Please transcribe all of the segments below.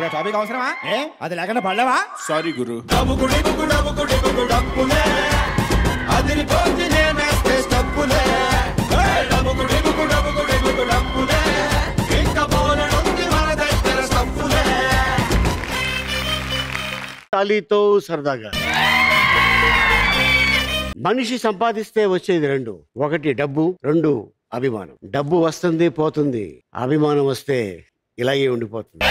ఇప్పుడు టాపిక్ అవసరమా ఏ అది లేకుండా పడలేవా సారీ గురు తాలీతో సరదాగా మనిషి సంపాదిస్తే వచ్చేది రెండు ఒకటి డబ్బు రెండు అభిమానం డబ్బు వస్తుంది పోతుంది అభిమానం వస్తే ఇలాగే ఉండిపోతుంది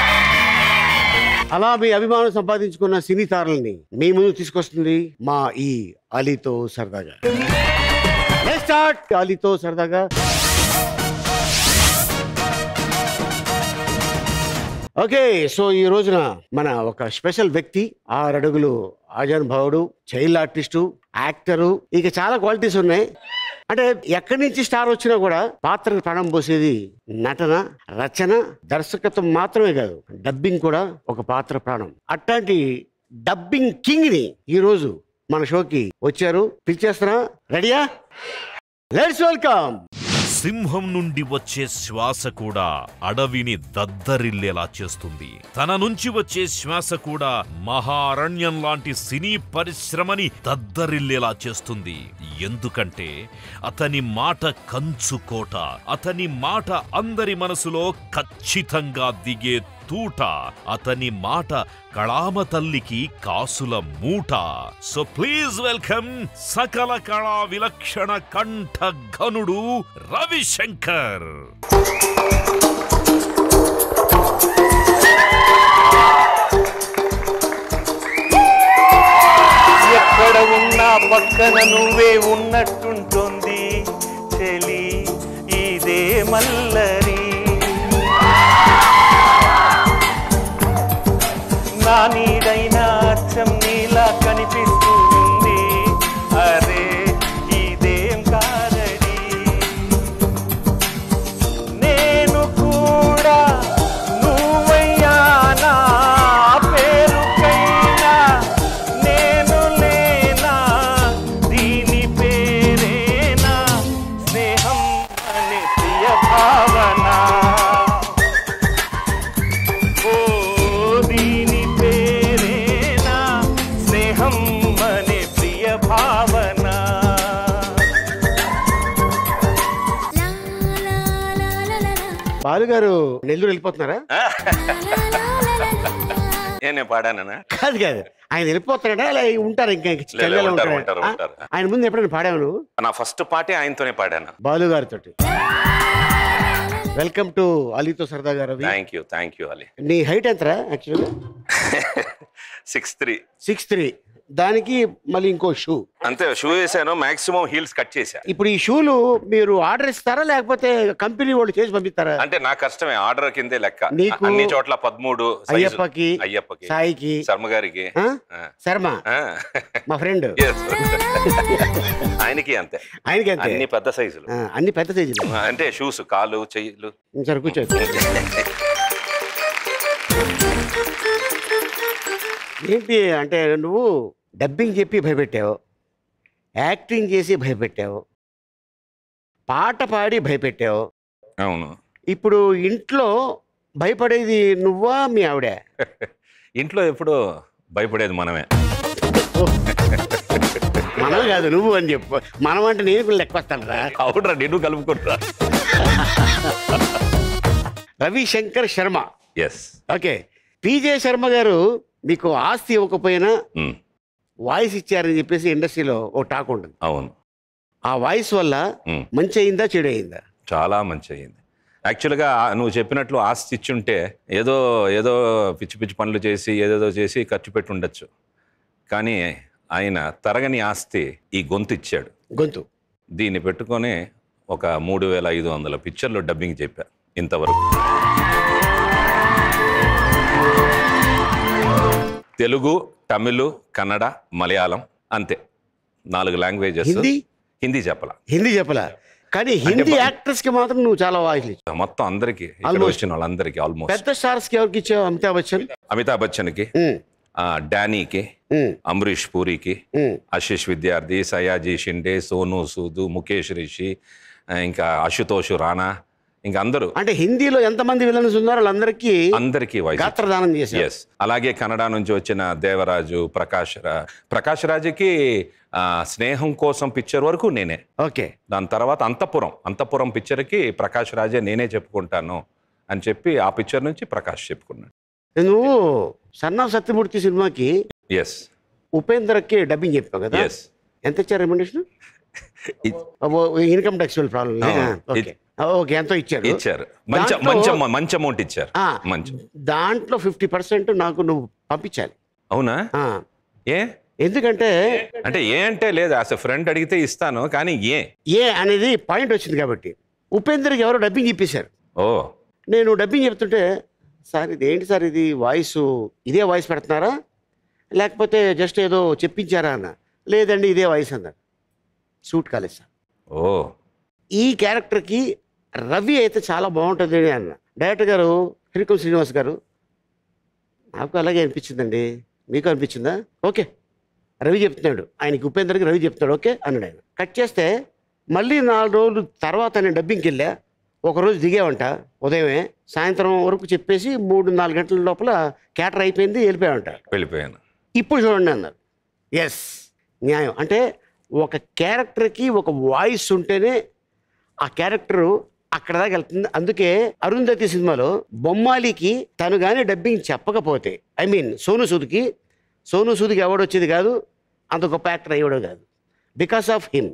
అలా మీ అభిమానం సంపాదించుకున్న సినీ తారల్ని మీ ముందు తీసుకొస్తుంది మా ఈ అలీతో సరదాగా Let's start అలీతో సరదాగా ఓకే సో ఈ రోజున మన ఒక స్పెషల్ వ్యక్తి ఆరు అడుగులు ఆజానుభావుడు చైల్డ్ ఆర్టిస్టు యాక్టరు ఇక చాలా క్వాలిటీస్ ఉన్నాయి అంటే ఎక్కడి నుంచి స్టార్ వచ్చినా కూడా పాత్రకు ప్రాణం పోసేది నటన రచన దర్శకత్వం మాత్రమే కాదు డబ్బింగ్ కూడా ఒక పాత్ర ప్రాణం అట్లాంటి డబ్బింగ్ కింగ్ ని ఈ రోజు మన షోకి వచ్చారు పిలిచేస్తున్నా రెడీయా లెట్స్ వెల్కమ్ సింహం నుండి వచ్చే శ్వాస కూడా అడవిని దద్దరిల్లేలా చేస్తుంది తన నుంచి వచ్చే శ్వాస కూడా మహారణ్యం లాంటి సినీ పరిశ్రమని దద్దరిల్లేలా చేస్తుంది ఎందుకంటే అతని మాట కంచుకోట అతని మాట అందరి మనసులో ఖచ్చితంగా దిగే తూట అతని మాట కళామ తల్లికి కాసుల మూట సో ప్లీజ్ వెల్కమ్ సకల కళా విలక్షణ కంఠ ఘనుడు రవిశంకర్ ఎక్కడ ఉన్నా పక్కన నువ్వే ఉన్నట్టుంటుంది చెలి ఇదే మల్లరి నా నీడైనా అచ్చం నీలా కనిపిస్తూ ఉంది అరే ఇదేం కాదడి నేను కూడా నువ్వయ్యానా పేరుకైనా నేను లేనా దీని పేరేనా స్నేహం అనే ప్రియ భావన ఓ దీని పేరేనా స్నేహం అనే ప్రియ భావన బాలు గారు నెల్లూరు వెళ్ళిపోతున్నారా నేను పాడానా కాదు కాదు ఆయన వెళ్ళిపోతాడా అలా ఉంటారు ఇంకా ఇంకా లే, చెన్నైలో ఉంటారు, ఉంటారా? ఉంటారు, ఆ? ఉంటారు. ఆయన ముందు ఎప్పుడైనా పాడావు నువ్వు నా ఫస్ట్ పాటే ఆయనతోనే పాడాను బాలు గారితో వెల్కమ్ టు అలీతో సరదా గారు thank you thank you Ali నీ హైట్ ఎంతరా actually six three six three దానికి మళ్ళీ ఇంకో షూ అంతే షూ వేసాను మాక్సిమం హీల్స్ కట్ చేశా ఇప్పుడు ఈ షూలు మీరు ఆర్డర్ ఇస్తారా లేకపోతే కంపెనీ వాళ్ళు చేసి పంపిస్తారా అంటే నా కష్టమే ఆర్డర్ కిందే లెక్క నీకు, అన్ని చోట్ల పదమూడు size. అయ్యప్పకి, అయ్యప్పకి సాయికి శర్మ గారికి ఆ? ఆ. శర్మ ఆ. మా ఫ్రెండ్ Yes. ఆయనకి అంతే ఆయనకి అంతే అన్ని పెద్ద సైజులు ఆ, అన్ని పెద్ద సైజులు అంటే షూస్ కాలు చెయ్యిలు సరే కూర్చో ఏంటి అంటే నువ్వు డబ్బింగ్ చెప్పి భయపెట్టావు యాక్టింగ్ చేసి భయపెట్టావు పాట పాడి భయపెట్టావు అవును ఇప్పుడు ఇంట్లో భయపడేది నువ్వా మీ ఆవిడ ఇంట్లో ఎప్పుడు భయపడేది మనమే మనం కాదు నువ్వు అని చెప్పు మనం అంటే నేను కూడా లెక్క వస్తాను రా అవునరా నిన్ను కలుపుకుంటా రవిశంకర్ శర్మ ఎస్ ఓకే పీజే శర్మ గారు మీకు ఆస్తి ఇవ్వకపోయినా వాయిస్ ఇచ్చారని చెప్పేసి ఇండస్ట్రీలో ఓ టాక్ ఉంటుంది అవును ఆ వాయిస్ వల్ల ఉమ్. మంచి అయిందా చెడు అయిందా చాలా మంచి అయింది యాక్చువల్గా నువ్వు చెప్పినట్లు ఆస్తి ఇచ్చుంటే ఏదో ఏదో పిచ్చి పిచ్చి పనులు చేసి ఏదేదో చేసి ఖర్చు పెట్టి ఉండొచ్చు కానీ ఆయన తరగని ఆస్తి ఈ గొంతు ఇచ్చాడు గొంతు దీన్ని పెట్టుకొని ఒక మూడు వేల ఐదు వందల పిక్చర్లు డబ్బింగ్ చెప్పా ఇంతవరకు తెలుగు తమిళ్ కన్నడ మలయాళం అంతే నాలుగు లాంగ్వేజెస్ హిందీ హిందీ చెప్పాల హిందీ చెప్పలా కానీ హిందీ బ- యాక్టర్స్ కి మాత్రం నువ్వు చాలా వాయిస్ ఇచ్చావు మొత్తం అందరికి Almost. వచ్చిన వాళ్ళందరికీ ఆల్మోస్ట్ పెద్ద స్టార్స్ కి ఎవరికి ఇచ్చావు అమితాబ్ బచ్చన్ అమితాబ్ బచ్చన్కి ఉమ్, ఆ, డానీకి ఉమ్, అంబరీష్ పూరికి ఉమ్. ఆశిష్ విద్యార్థి సయాజీ షిండే సోను సూదు ముఖేష్ రిషి ఆ, ఇంకా అశుతోష్ రాణా ఇంక అందరూ అంటే హిందీలో ఎంతమంది విలన్స్ ఉన్నారో వాళ్ళందరికీ అందరికీ వాయిస్ గాత్రదానం చేశారు ఎస్ అలాగే కన్నడ నుంచి వచ్చిన దేవరాజు ప్రకాష్ రా ప్రకాష్ రాజుకి ఆ, స్నేహం కోసం పిక్చర్ వరకు నేనే ఓకే దాని తర్వాత అంతపురం అంతపురం పిక్చర్కి ప్రకాష్ రాజే నేనే చెప్పుకుంటాను అని చెప్పి ఆ పిక్చర్ నుంచి ప్రకాష్ చెప్పుకున్నాడు నువ్వు సన్నా సత్యమూర్తి సినిమాకి ఎస్ ఉపేంద్రకి డబ్బింగ్ చెప్పావు కదా ఎస్ ఎంత ఇచ్చారు రెమ్యునేషన్ ఇన్కమ్ ట్యాక్స్ ప్రాబ్లం అవును. ఓకే ఓకే ఎంతో ఇచ్చారు ఇచ్చారు మంచి దాంట్లో- మంచి అమ- మంచి అమౌంట్ ఇచ్చారు ఆ, మంచి దాంట్లో ఫిఫ్టీ పర్సెంట్ నాకు నువ్వు పంపించాలి అవునా ఆ, ఏ ఎందుకంటే అంటే ఏ అంటే లేదు అసలు ఫ్రెండ్ అడిగితే ఇస్తాను కానీ ఏ ఏ అనేది పాయింట్ వచ్చింది కాబట్టి ఉపేంద్రకి ఎవరో డబ్బింగ్ చెప్పేశారు ఓ నేను డబ్బింగ్ చెప్తుంటే సార్ ఇది ఏంటి సార్ ఇది వాయిస్ ఇదే వాయిస్ పెడుతున్నారా లేకపోతే జస్ట్ ఏదో చెప్పించారా అన్న లేదండి ఇదే వాయిస్ అన్నారు సూట్ కాలేదు సార్ ఓ ఈ క్యారెక్టర్కి రవి అయితే చాలా బాగుంటుంది అని అన్న డైరెక్టర్ గారు హిరికం శ్రీనివాస్ గారు నాకు అలాగే అనిపించిందండి మీకు అనిపించిందా ఓకే రవి చెప్తున్నాడు ఆయనకి ఉపేంద్రకి రవి చెప్తున్నాడు ఓకే అన్నాడు ఆయన కట్ చేస్తే మళ్ళీ నాలుగు రోజులు తర్వాత నేను డబ్బింగ్కి వెళ్ళా ఒకరోజు దిగావంట ఉదయమే సాయంత్రం వరకు చెప్పేసి మూడు నాలుగు గంటల లోపల క్యాటర్ అయిపోయింది వెళ్ళిపోయావంట వెళ్ళిపోయాను ఇప్పుడు చూడండి అన్నారు ఎస్ న్యాయం అంటే ఒక క్యారెక్టర్కి ఒక వాయిస్ ఉంటేనే ఆ క్యారెక్టరు అక్కడ దాకా వెళ్తుంది అందుకే అరుంధతి సినిమాలో బొమ్మాలికి తను కానీ డబ్బింగ్ చెప్పకపోతే ఐ మీన్ సోను సూద్కి సోను సూద్కి ఎవడొచ్చేది కాదు అంత గొప్ప యాక్టర్ అయ్యేవాడు కాదు because of him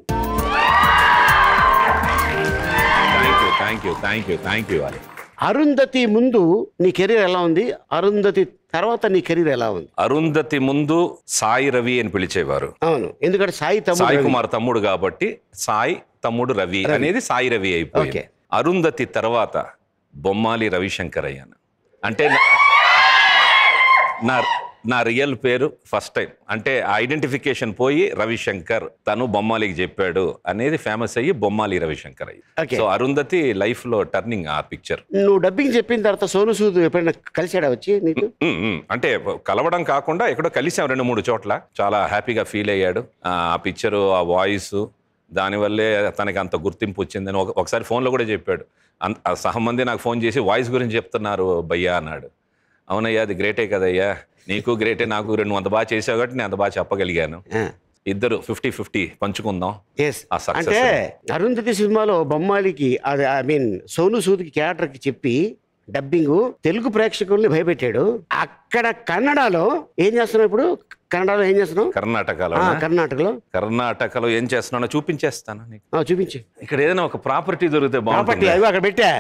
thank you thank you thank you thank you అది అరుంధతి ముందు నీ కెరీర్ ఎలా ఉంది అరుంధతి తర్వాత నీ కెరీర్ ఎలా ఉంది అరుంధతి ముందు సాయి రవి అని పిలిచేవారు అవును ఎందుకంటే సాయి తమ్ముడు సాయి రవి. కుమార్ తమ్ముడు కాబట్టి సాయి తమ్ముడు రవి అనేది సాయి రవి అయిపోయింది ఓకే. అరుంధతి తర్వాత బొమ్మాలి రవిశంకర్ అయ్యాను అంటే నా- నా నా రియల్ పేరు ఫస్ట్ టైం అంటే ఐడెంటిఫికేషన్ పోయి రవిశంకర్ తను బొమ్మాలికి చెప్పాడు అనేది ఫేమస్ అయ్యి బొమ్మాలి రవిశంకర్ అయ్యి ఓకే. సో అరుంధతి లైఫ్ లో టర్నింగ్ ఆ పిక్చర్ నువ్వు డబ్బింగ్ చెప్పిన తర్వాత సోను సూద్ ఎప్పుడైనా కలిసాడా వచ్చి నీకు ఉమ్, ఉమ్. అంటే కలవడం కాకుండా ఎక్కడో కలిసాం రెండు మూడు చోట్ల చాలా హ్యాపీగా ఫీల్ అయ్యాడు ఆ పిక్చరు ఆ వాయిస్ దానివల్లే తనకి అంత గుర్తింపు వచ్చిందని ఒక- ఒకసారి ఫోన్లో కూడా చెప్పాడు అంత ఆ సహం మంది నాకు ఫోన్ చేసి వాయిస్ గురించి చెప్తున్నారు భయ్యా అన్నాడు అవునయ్యా అది గ్రేటే కదయ్యా నీకు గ్రేటే నాకు రెండు వంద బాగా చేసావు కాబట్టి నేను అంత బాగా చెప్పగలిగాను ఇద్దరు ఫిఫ్టీ ఫిఫ్టీ పంచుకుందాం ఎస్ ఆ success అంటే అరుంధతి సినిమాలో బొమ్మాలికి అది ఐ మీన్ సోను సూద్కి క్యారెక్టర్కి చెప్పి డబ్బింగ్ తెలుగు ప్రేక్షకుల్ని భయపెట్టాడు అక్కడ కన్నడలో ఏం చేస్తున్నావు ఇప్పుడు కన్నడలో ఏం చేస్తున్నావు కర్ణాటకలో ఆ, కర్ణాటకలో కర్ణాటకలో ఏం చేస్తున్నానో చూపించేస్తాను నీకు ఆ, చూపించు ఇక్కడ ఏదైనా ఒక ప్రాపర్టీ దొరికితే ప్రాపర్టీ బాగుంటుంది అవి అక్కడ పెట్టా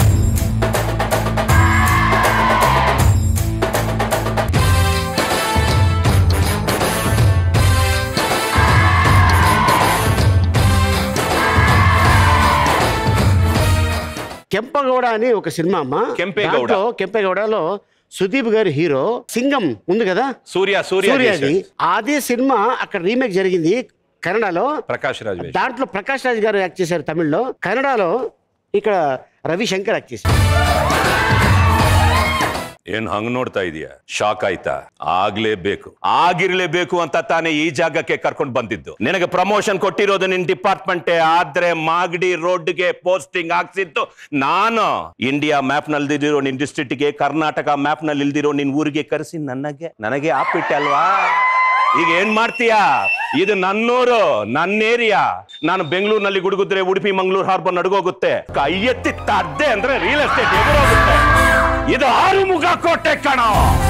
కెంపగౌడ అని ఒక సినిమా అమ్మా కెంపేగౌడ. దాంట్లో కెంపేగౌడలో సుదీప్ గారి హీరో సింగం ఉంది కదా సూర్య సూర్య సూర్యాది చేశాడు. అదే సినిమా అక్కడ రీమేక్ జరిగింది కన్నడలో ప్రకాష్ రాజ్ వేషం. దాంట్లో ప్రకాష్ రాజ్ గారు యాక్ట్ చేశారు తమిళ్లో కన్నడలో ఇక్కడ ರವಿಶಂಕರ್ ಯಾಕೆ చేశారు ಏನ್ ಹಂಗ್ ನೋಡ್ತಾ ಇದೀಯ ಶಾಕ್ ಆಯ್ತಾ ಆಗ್ಲೇಬೇಕು ಆಗಿರ್ಲೇಬೇಕು ಅಂತ ತಾನೇ ಈ ಜಾಗಕ್ಕೆ ಕರ್ಕೊಂಡು ಬಂದಿದ್ದು ನಿನಗೆ ಪ್ರಮೋಷನ್ ಕೊಟ್ಟಿರೋದು ನಿನ್ ಡಿಪಾರ್ಟ್ಮೆಂಟೇ ಆದ್ರೆ ಮಾಗಡಿ ರೋಡ್ಗೆ ಪೋಸ್ಟಿಂಗ್ ಹಾಕ್ಸಿದ್ದು ನಾನು ಇಂಡಿಯಾ ಮ್ಯಾಪ್ ನಲ್ದಿರೋ ನಿನ್ ಡಿಸ್ಟ್ರಿಕ್ಟ್ಗೆ ಕರ್ನಾಟಕ ಮ್ಯಾಪ್ ನಲ್ಲಿ ಇಲ್ದಿರೋ ನಿನ್ ಊರಿಗೆ ಕರೆಸಿ ನನಗೆ ನನಗೆ ಆಪಿಟ್ಟೆ ಅಲ್ವಾ ಈಗ ಏನ್ ಮಾಡ್ತೀಯಾ ಇದು ನನ್ನೂರು ನನ್ನ ಏರಿಯಾ ನಾನು ಬೆಂಗಳೂರಿನಲ್ಲಿ ಗುಡುಗುದ್ರೆ ಉಡುಪಿ ಮಂಗಳೂರು ಹಾರ್ಬರ್ ನಡುಗೋಗುತ್ತೆ ಕೈ ಎತ್ತಿ ತದ್ದೆ ಅಂದ್ರೆ ರಿಯಲ್ ಎಸ್ಟೇಟ್ ಎದುರೋಗುತ್ತೆ ಇದು ಆರು ಮುಖ ಕೋಟೆ ಕಣೋ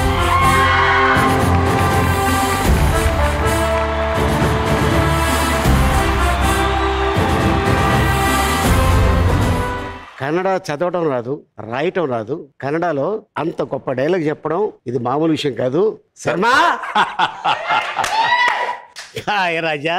కన్నడ చదవడం రాదు రాయటం రాదు కన్నడలో అంత గొప్ప డైలాగ్ చెప్పడం ఇది మామూలు విషయం కాదు శర్మ హాయ్ రాజా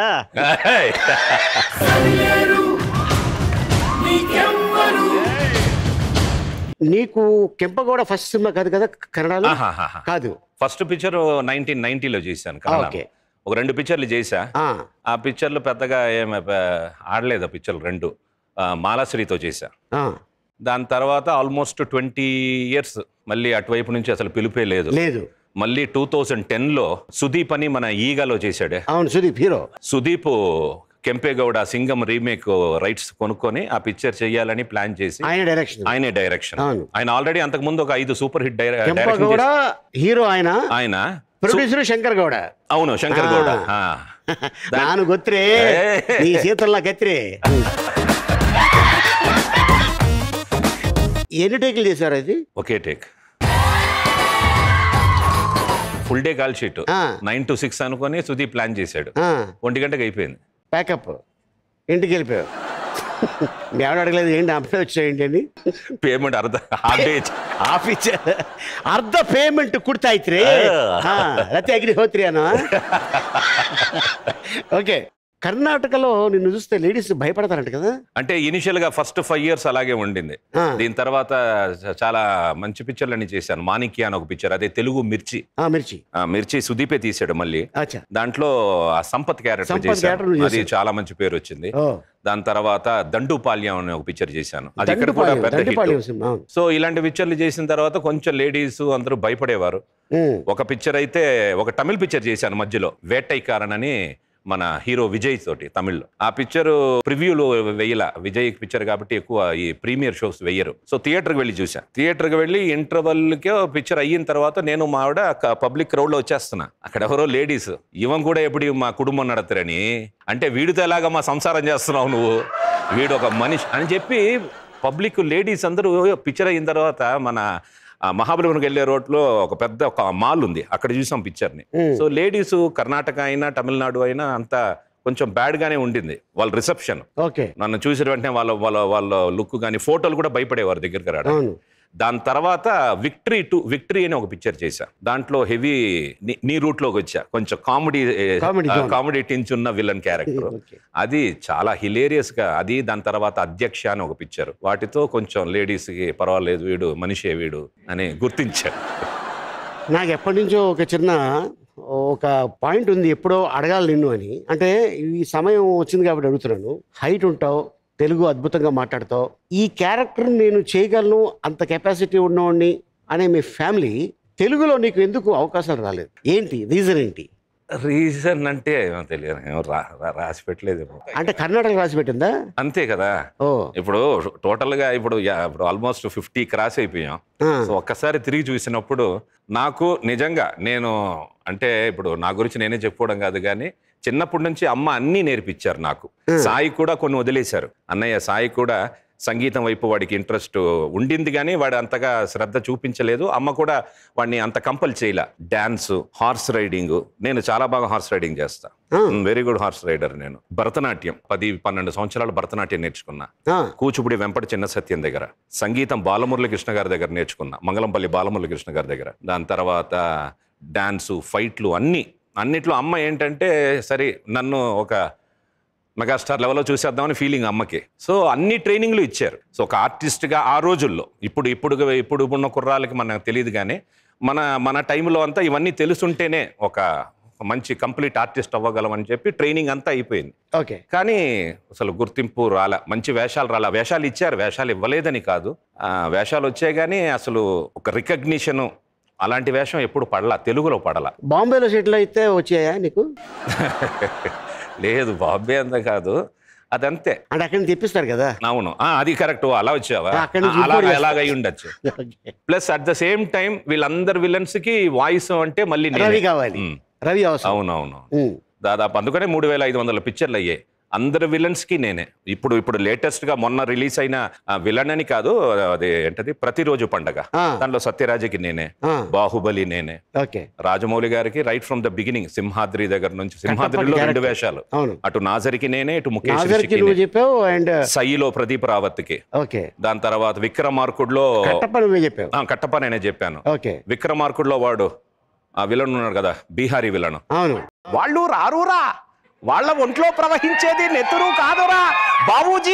నీకు కెంపగౌడ ఫస్ట్ సినిమా కాదు కదా కన్నడలో ఆహాహాహా. కాదు ఫస్ట్ పిక్చర్ నైన్టీన్ నైన్టీలో చేశాను ఓకే. కన్నడ ఒక రెండు పిక్చర్లు చేశా ఆ, ఆ పిక్చర్లు పెద్దగా ఏం ఆ, ఆడలేదు ఆ పిక్చర్లు రెండు ఆ, మాలాశ్రీతో చేశా ఆ, దాని తర్వాత ఆల్మోస్ట్ ట్వంటీ ఇయర్స్ మళ్ళీ అటువైపు నుంచి అసలు పిలిపే లేదు లేదు మళ్ళీ టూ థౌజండ్ టెన్లో సుదీప్ అని మన ఈగాలో చేశాడే అవును Sudeep hero Sudeep Kempegowda Singam remake rights కొనుక్కొని ఆ పిక్చర్ చేయాలని ప్లాన్ చేసి ఆయన డైరెక్షన్ ఆయనే డైరెక్షన్ అవును. ఆయన ఆల్రెడీ అంతకు ముందు ఒక ఐదు super hit direction Kempegowda hero ఆయన ఆయన ಪ್ರೊಡ್ಯೂಸರ್ ಶಂಕರ್ ಗೌಡ అవును శంకర్ గౌడ ఆ. ನಾನು ಗೊತ್ತೇ ಏ. ನೀ ಸೀತಲ್ಲ ಕತ್ರಿ ఎన్ని టేకులు చేశారు అది ఒకే take full day call sheet ఆ. నైన్ టు సిక్స్ అనుకొని సుదీప్ ప్లాన్ చేశాడు ఒంటి గంటకు అయిపోయింది ప్యాకప్ ఇంటికి వెళ్ళిపోయావు మీ ఆవిడ అడగలేదు ఏంటి అప్పుడే వచ్చాయండి అని పేమెంట్ అర్ధ హాఫ్ డే ಆಫೀಸ್ ಅರ್ಧ ಪೇಮೆಂಟ್ ಕೊಡ್ತಾ ಇತ್ರಿ ಹಾ ರತಿ ಅಗ್ನಿಹೋತ್ರಿ ಅನ್ನ ఓకే కర్ణాటకలో నిన్ను చూస్తే లేడీస్ భయపడతారంట కదా అంటే ఇనిషియల్ గా ఫస్ట్ ఫైవ్ ఇయర్స్ అలాగే ఉండింది ఆ. దీని తర్వాత చ- చాలా మంచి పిక్చర్లన్నీ చేశాను మాణిక్య అని ఒక పిక్చర్ అదే తెలుగు మిర్చి ఆ మిర్చి ఆ, మిర్చి సుదీపే తీసాడు మళ్ళీ అచ్చా దాంట్లో ఆ సంపత్ క్యారెక్టర్ సంపత్ character చేశాను నువ్వు అది చేశావు. చాలా మంచి పేరు వచ్చింది ఓ దాని తర్వాత దండుపాల్యం అనే ఒక పిక్చర్ చేశాను అది ఇక్కడ కూడా దండుపాళ్యం పెద్ద దండుపాళ్యం హిట్ సినిమా అవును. సో ఇలాంటి పిక్చర్లు చేసిన తర్వాత కొంచెం లేడీస్ అందరూ భయపడేవారు ఉమ్. ఒక పిక్చర్ అయితే ఒక తమిళ్ పిక్చర్ చేశాను మధ్యలో వేటైకారన్ అని మన హీరో విజయ్ తోటి తమిళ్లో ఆ పిక్చర్ ప్రివ్యూలు వెయ్యల విజయ్ పిక్చర్ కాబట్టి ఎక్కువ ఈ ప్రీమియర్ షోస్ వెయ్యరు సో థియేటర్కి వెళ్ళి చూసా థియేటర్కి వెళ్ళి ఇంటర్వెల్కే పిక్చర్ అయిన తర్వాత నేను మా ఆవిడ పబ్లిక్ క్రౌడ్లో వచ్చేస్తున్నా అక్కడ ఎవరో లేడీస్ ఇవం కూడా ఎప్పుడు మా కుటుంబం నడతారని అంటే వీడితో ఎలాగా మా సంసారం చేస్తున్నావు నువ్వు వీడు ఒక మనిషి అని చెప్పి పబ్లిక్ లేడీస్ అందరూ పిక్చర్ అయిన తర్వాత మన ఆ మహాబలిపురంకి వెళ్ళే రోడ్లో ఒక పెద్ద ఒక మాల్ ఉంది అక్కడ చూసాం పిక్చర్ని సో లేడీస్ కర్ణాటక అయినా తమిళనాడు అయినా అంతా కొంచెం బ్యాడ్ గానే ఉండింది వాళ్ళ రిసెప్షన్ ఓకే నన్ను చూసిన వెంటనే వాళ్ళ వాళ్ళ వాళ్ళ లుక్ కానీ ఫోటోలు కూడా భయపడేవారు దగ్గరికి రావడం అవును దాని తర్వాత విక్టరీ టు విక్టరీ అని ఒక పిక్చర్ చేశా దాంట్లో హెవీ నీ రూట్ లోకి వచ్చా కొంచెం comedy Comedy zone. Comedy touch ఉన్న విలన్ క్యారెక్టర్ ఓకే అది చాలా హిలేరియస్ గా అది దాని తర్వాత అధ్యక్ష అని ఒక పిక్చర్ వాటితో కొంచెం లేడీస్ కి పర్వాలేదు వీడు మనిషే వీడు అని గుర్తించారు నాకు ఎప్పటి నుంచో ఒక చిన్న ఒక పాయింట్ ఉంది ఎప్పుడో అడగాలి నిన్ను అని అంటే ఈ సమయం వచ్చింది కాబట్టి అడుగుతున్నాను హైట్ ఉంటావు తెలుగు అద్భుతంగా మాట్లాడతావు ఈ క్యారెక్టర్ నేను చేయగలను అంత కెపాసిటీ ఉన్నవాడిని అనే మీ ఫ్యామిలీ తెలుగులో నీకు ఎందుకు అవకాశాలు రాలేదు ఏంటి రీజన్ ఏంటి రీజన్ అంటే ఏమో తెలియదు ఏమో రా- రా- రాసి పెట్టలేదేమో అంటే కర్ణాటక రాసి పెట్టిందా అంతే కదా ఓ ఇప్పుడు టోటల్ గా ఇప్పుడు యా- ఇప్పుడు ఆల్మోస్ట్ ఫిఫ్టీ క్రాస్ అయిపోయాం ఆ, సో ఒక్కసారి తిరిగి చూసినప్పుడు నాకు నిజంగా నేను అంటే ఇప్పుడు నా గురించి నేనే చెప్పుకోవడం కాదు కానీ చిన్నప్పటి నుంచి అమ్మ అన్నీ నేర్పించారు నాకు సాయి కూడా కొన్ని వదిలేశారు అన్నయ్య సాయి కూడా సంగీతం వైపు వాడికి ఇంట్రెస్ట్ ఉండింది కానీ వాడు అంతగా శ్రద్ధ చూపించలేదు అమ్మ కూడా వాడిని అంత కంపల్ చేయలే డాన్స్ హార్స్ రైడింగ్ నేను చాలా బాగా హార్స్ రైడింగ్ చేస్తా ఆ. వెరీ గుడ్ హార్స్ రైడర్ నేను భరతనాట్యం పది పన్నెండు సంవత్సరాలు భరతనాట్యం నేర్చుకున్నా ఆ, కూచిపూడి వెంపటి చిన్న సత్యం దగ్గర సంగీతం బాలమురళి కృష్ణ గారి దగ్గర నేర్చుకున్నా మంగళంపల్లి బాలమురళి కృష్ణ గారి దగ్గర దాని తర్వాత డాన్సు ఫైట్లు అన్నీ అన్నిట్లో అమ్మ ఏంటంటే సరే నన్ను ఒక మెగాస్టార్ లెవెల్లో చూసేద్దామని ఫీలింగ్ అమ్మకి సో అన్ని ట్రైనింగ్లు ఇచ్చారు సో ఒక ఆర్టిస్ట్గా ఆ రోజుల్లో ఇప్పుడు ఇప్పుడు ఇప్పుడు ఉన్న కుర్రాలకి మనకు తెలియదు కానీ మన మన టైంలో అంతా ఇవన్నీ తెలుసుంటేనే ఒక మంచి కంప్లీట్ ఆర్టిస్ట్ అవ్వగలం అని చెప్పి ట్రైనింగ్ అంతా అయిపోయింది ఓకే కానీ అసలు గుర్తింపు రాలా మంచి వేషాలు రాలా వేషాలు ఇచ్చారు వేషాలు ఇవ్వలేదని కాదు ఆ, వేషాలు వచ్చాయి కానీ అసలు ఒక రికగ్నిషను అలాంటి వేషం ఎప్పుడు పడలా తెలుగులో పడలా బాంబేలో సెటిల్ అయితే వచ్చాయా నీకు లేదు బాంబే అంత కాదు అదంతే అంటే అక్కడి నుంచి తెప్పిస్తారు కదా అవును ఆ, అది కరెక్ట్ అలా వచ్చావా ఆ, అక్కడి నుంచి ఆ, అలా import చేస్తారు. ఎలాగై ఉండొచ్చు okay. Plus at the same time వీళ్ళందరు విలన్స్ కి వాయిస్ అంటే మళ్ళీ నేనే. రవి కావాలి ఉమ్, రవి అవసరం అవునవును ఉమ్. దాదాపు అందుకనే మూడు వేల ఐదు వందల పిక్చర్లు అయ్యాయి అందరు విలన్స్ కి నేనే ఇప్పుడు ఇప్పుడు లేటెస్ట్ గా మొన్న రిలీజ్ అయిన విలన్ అని కాదు అది ఏంటది ప్రతిరోజు పండగ ఆ. దాంట్లో సత్యరాజకి నేనే ఆ, బాహుబలి నేనే ఓకే రాజమౌళి గారికి right from the beginning Simhadri దగ్గర నుంచి సింహాద్రిలో రెండు character. వేషాలు అవును అటు నాజరికి నేనే ఇటు ముఖేష్ నాజర్కి రిషికి నువ్వు నేనే. చెప్పావు అండ్ సైలో ప్రదీప్ రావత్కి ఓకే దాని తర్వాత విక్రమార్కుడ్లో కట్టప్ప నువ్వే చెప్పావు ఆ, కట్టప్ప నేనే చెప్పాను ఓకే విక్రమార్కుడ్లో వాడు ఆ విలన్ ఉన్నాడు కదా బీహారీ విలన్ అవును వాళ్ళు రారురా వాళ్ళ ఒంట్లో ప్రవహించేది నెత్తురు కాదురా బాబూజీ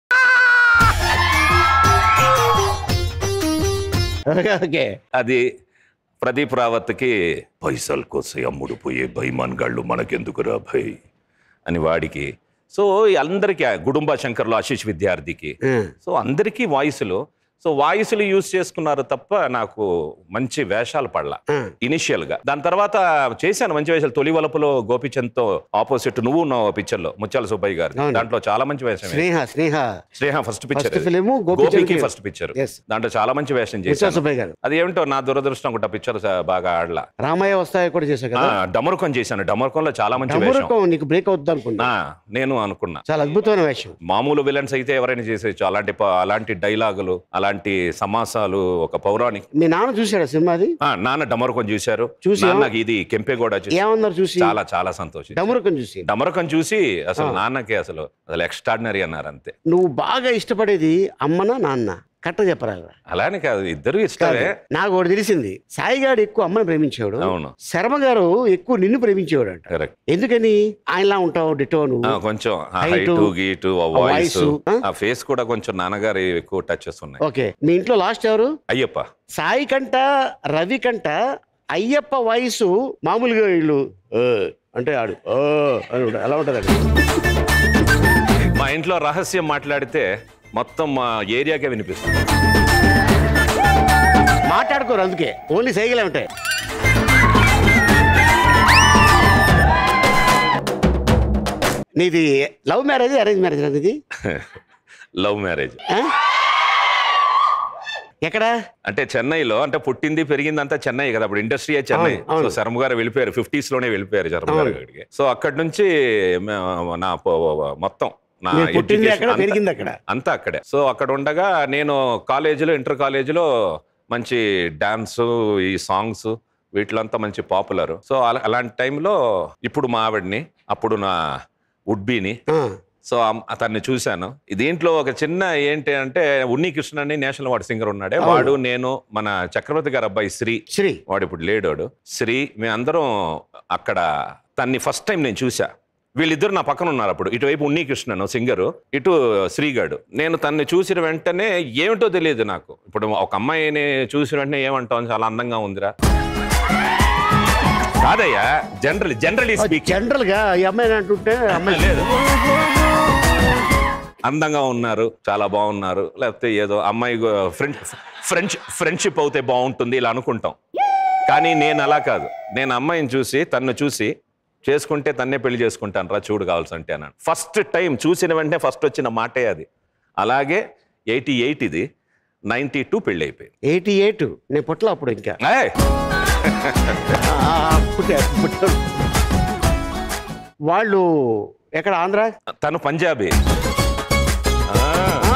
ఓకే అది ప్రదీప్ రావత్కి పైసల్ కోసే అమ్ముడు పోయే భయమాన్ గాళ్ళు మనకెందుకురా భయ్ అని వాడికి సో అందరికీ ఆ గుడుంబ శంకర్లో ఆశీష్ విద్యార్థికి ఆ, సో అందరికీ వాయిస్లో సో వాయిస్లు యూజ్ చేసుకున్నారు తప్ప నాకు మంచి వేషాలు పడలా ఆ. ఇనిషియల్ గా దాని తర్వాత చేశాను మంచి వేషాలు తొలి వలపులో గోపిచంద్ తో ఆపోజిట్ నువ్వు ఉన్నావు పిక్చర్ లో ముత్యాల సుబ్బయ్య గారు అవును. దాంట్లో చాలా మంచి వేషం వేశాను. Sneha Sneha Sneha first picture First film Gopichand గోపికి కి- ఫస్ట్ పిక్చర్ Yes. దాంట్లో చాలా మంచి వేషం ముత్యాల చేశాను సుబ్బయ్య గారు అది ఏమిటో నా దురదృష్టం ఒకటి పిక్చర్ బాగా ఆడలా రామయ్య వస్తాయి కూడా చేశావు ఆ, కదా డమరుకం చేశాను డమరుకంలో చాలా మంచి వేషం డమరుకం నీకు బ్రేక్ అవుతుంది అనుకున్నా ఆ, నేను అనుకున్నా చాలా అద్భుతమైన వేషం మామూలు విలన్స్ అయితే ఎవరైనా చేసేయచ్చు అలాంటి ప- అలాంటి డైలాగులు అలాంటి సమాసాలు ఒక పౌరాణిక మీ నాన్న చూశాడు సినిమా అది ఆ, నాన్న డమరుకం చూశారు చూసి నాన్నకి ఇది కెంపెగౌడ చూసి ఏమన్నారు చూసి చాలా చాలా సంతోషం డమరుకం చూసి డమరుకం చూసి అసలు నాన్నకి అసలు అసలు ఎక్స్ట్రాడినరీ అన్నారు అంతే నువ్వు బాగా ఇష్టపడేది అమ్మనా నాన్న కట్ట చెప్పరా అలానే కాదు ఇద్దరు ఇష్టమే నాకు ఒకటి తెలిసింది సాయిగాడు ఎక్కువ అమ్మని ప్రేమించేవాడు అవును శర్మ గారు ఎక్కువ నిన్ను ప్రేమించేవాడు అంట కరెక్ట్ ఎందుకని ఆయనలా ఉంటావు డిటో నువ్వు కొంచెం Height, హైట్ గీటు ఆ వాయిస్ voice, ఆ? ఆ ఫేస్ కూడా కొంచెం నాన్నగారు ఎక్కువ టచెస్ ఉన్నాయి ఓకే మీ ఇంట్లో లాస్ట్ ఎవరు అయ్యప్ప సాయి కంట రవి కంట అయ్యప్ప వయసు మామూలుగా వీళ్ళు "ఆ" అంటే ఆడు "ఆ" అని ఉంటాడు. ఎలా ఉంటుందండి మా ఇంట్లో రహస్యం మాట్లాడితే మొత్తం మా ఏరియాకే వినిపిస్తుంది మాట్లాడుకోరు అందుకే ఓన్లీ సైకిలే ఉంటాయి నీది లవ్ మ్యారేజ్ అరేంజ్ మ్యారేజ్ అనేది లవ్ మ్యారేజ్ ఎక్కడ అంటే చెన్నైలో అంటే పుట్టింది పెరిగింది అంతా చెన్నై కదా అప్పుడు ఇండస్ట్రీ చెన్నై అవును, అవును. సో శర్మ గారు వెళ్ళిపోయారు ఫిఫ్టీస్ లోనే వెళ్ళిపోయారు శర్మ గారు అవును. అక్కడికి సో అక్కడి నుంచి మే- నా పో- మొత్తం నా నేను పుట్టింది education అక్కడ అంతా- పెరిగింది అక్కడ అంతా అక్కడే సో అక్కడ ఉండగా నేను కాలేజీలో ఇంటర్ కాలేజీలో మంచి డాన్స్ ఈ సాంగ్స్ వీటిలంతా మంచి పాపులర్ సో అలా- అలాంటి టైంలో ఇప్పుడు మా ఆవిడ్ని అప్పుడు నా ఉడ్బీని ఆ, సో అమ్- అతన్ని చూశాను దీంట్లో ఒక చిన్న ఏంటి అంటే ఉన్ని కృష్ణ అని నేషనల్ అవార్డ్ సింగర్ ఉన్నాడే అవును. వాడు నేను మన చక్రవర్తి గారు అబ్బాయి శ్రీ శ్రీ వాడు ఇప్పుడు లేడాడు శ్రీ మేమందరం అక్కడ తన్ని ఫస్ట్ టైం నేను చూసా వీళ్ళిద్దరు నా పక్కన ఉన్నారు అప్పుడు ఇటువైపు ఉన్ని కృష్ణను సింగరు ఇటు శ్రీగాడు నేను తన్ని చూసిన వెంటనే ఏమిటో తెలియదు నాకు ఇప్పుడు ఒక అమ్మాయిని చూసిన వెంటనే ఏమంటాం చాలా అందంగా ఉందిరా కాదయ్యా జనరల్ జనరలీ స్పీక్ జనరల్ గా ఈ అమ్మాయిని అంటుంటే అమ్మాయి లేదు అందంగా ఉన్నారు చాలా బాగున్నారు లేకపోతే ఏదో అమ్మాయి ఫ్రెండ్ ఫ్రెండ్స్ ఫ్రెండ్షిప్ అవుతే బాగుంటుంది ఇలా అనుకుంటాం కానీ నేను అలా కాదు నేను అమ్మాయిని చూసి తన్ను చూసి చేసుకుంటే తన్నే పెళ్లి చేసుకుంటాను రా చూడు కావాల్సి అంటే అన్నాను ఫస్ట్ టైం చూసిన వెంటనే ఫస్ట్ వచ్చిన మాటే అది అలాగే ఎయిటీ ఎయిట్ ఇది నైంటీ టూ పెళ్ళి అయిపోయింది ఎయిటీ ఎయిట్ నేను పుట్టలో అప్పుడు ఇంకా ఏయ్! ఆ, ఆ, పుట్టా, పుట్టాను. వాళ్ళు ఎక్కడ ఆంధ్ర తను పంజాబీ ఆ. ఆ,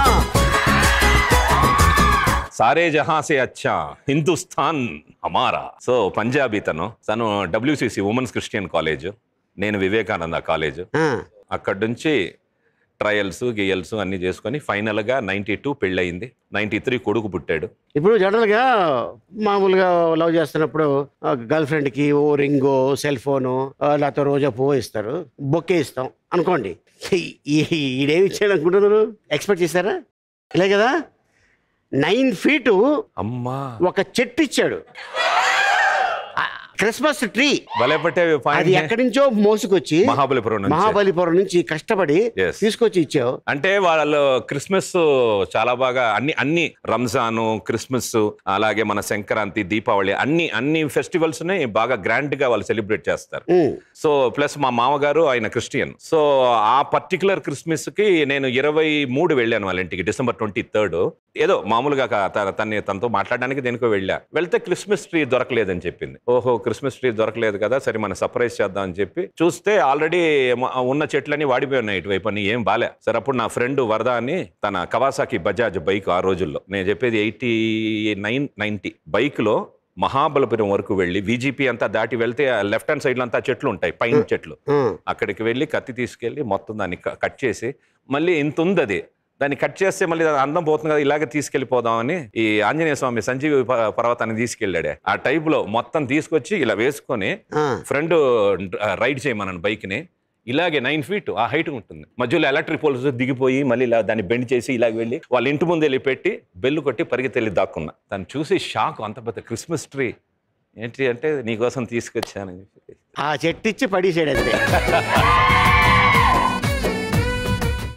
సారే జహా సే అచ్చా హిందుస్థాన్ హమారా సో పంజాబీ తను తను డబ్ల్యూసిసి ఉమెన్స్ క్రిస్టియన్ కాలేజ్ నేను వివేకానంద కాలేజ్ ఆ, అక్కడి నుంచి ట్రయల్స్ గియల్స్ అన్ని చేసుకొని ఫైనల్గా నైంటీ టూ పెళ్ళయింది నైంటీ త్రీ కొడుకు పుట్టాడు ఇప్పుడు జనరల్ గా మామూలుగా లవ్ చేస్తున్నప్పుడు గర్ల్ ఫ్రెండ్ కి ఓ రింగో సెల్ ఫోను ఆ, లేకపోతే రోజా పువ్వు ఇస్తారు బొక్కే ఇస్తాం అనుకోండి ఈ- ఈ- ఈడేమి ఇచ్చాడు అనుకుంటున్నారు ఎక్స్పెక్ట్ చేశారా ఇలా కదా నైన్ ఫీటు అమ్మా ఒక చెట్టు ఇచ్చాడు ఆ, క్రిస్మస్ ట్రీ భలే పట్టేవి అది పాయింట్ ఎక్కడి నుంచో మోసుకొచ్చి మహాబలిపురం నుంచి మహాబలిపురం నుంచి కష్టపడి Yes. తీసుకొచ్చి ఇచ్చావు అంటే వాళ్ళు క్రిస్మస్ చాలా బాగా అన్ని అన్ని రంజాను క్రిస్మస్ అలాగే మన సంక్రాంతి దీపావళి అన్ని అన్ని ఫెస్టివల్స్ ని బాగా గ్రాండ్ గా వాళ్ళు సెలబ్రేట్ చేస్తారు ఉమ్, సో ప్లస్ మా మామగారు ఆయన క్రిస్టియన్ సో ఆ పర్టికులర్ క్రిస్మస్ కి నేను ఇరవై మూడు వెళ్ళాను వాళ్ళ ఇంటికి డిసెంబర్ ట్వంటీ థర్డ్ ఏదో మామూలుగా క- త- తన్ని తనతో మాట్లాడడానికి దేనికో వెళ్ళా వెళ్తే క్రిస్మస్ ట్రీ దొరకలేదని చెప్పింది ఓహో క్రిస్మస్ ట్రీ దొరకలేదు కదా సరే మనం సర్ప్రైజ్ చేద్దాం అని చెప్పి చూస్తే ఆల్రెడీ ఉన్న చెట్లన్నీ వాడిపోయి ఉన్నాయి ఇటువైపు అని ఏం బాలే సరే అప్పుడు నా ఫ్రెండ్ వరద అని తన కవాసాకి బజాజ్ బైక్ ఆ రోజుల్లో నేను చెప్పేది ఎయిటీ నైన్ నైన్టీ బైక్ లో మహాబలపురం వరకు వెళ్ళి విజిపి అంతా దాటి వెళ్తే లెఫ్ట్ హ్యాండ్ సైడ్ అంతా చెట్లు ఉంటాయి పైన చెట్లు ఆ, అక్కడికి వెళ్ళి కత్తి తీసుకెళ్ళి మొత్తం దాన్ని క- కట్ చేసి మళ్ళీ ఇంత ఉంది అది దాన్ని కట్ చేస్తే మళ్ళీ అది అందం పోతుంది కదా ఇలాగే తీసుకెళ్ళిపోదామని ఈ ఆంజనేయ స్వామి సంజీవి ప- పర్వతాన్ని తీసుకెళ్ళాడే ఆ type లో మొత్తం తీసుకొచ్చి ఇలా వేసుకొని ఆ. ఫ్రెండ్ రైడ్ చేయమన్నాను బైక్ని ఇలాగే నైన్ ఫీట్ ఆ హైట్ ఉంటుంది మధ్యలో ఎలక్ట్రిక్ పోల్స్ దిగిపోయి మళ్ళీ ఇలా దాన్ని బెండ్ చేసి ఇలాగ వెళ్ళి వాళ్ళ ఇంటి ముందు వెళ్ళి పెట్టి బెల్లు కొట్టి పరిగెత్తి దాక్కున్నా దాన్ని చూసి షాక్ అంత పెద్ద క్రిస్మస్ ట్రీ ఏంటి అంటే నీకోసం తీసుకొచ్చానని చెప్పి ఆ చెట్టు ఇచ్చి పడేసాడు అంతే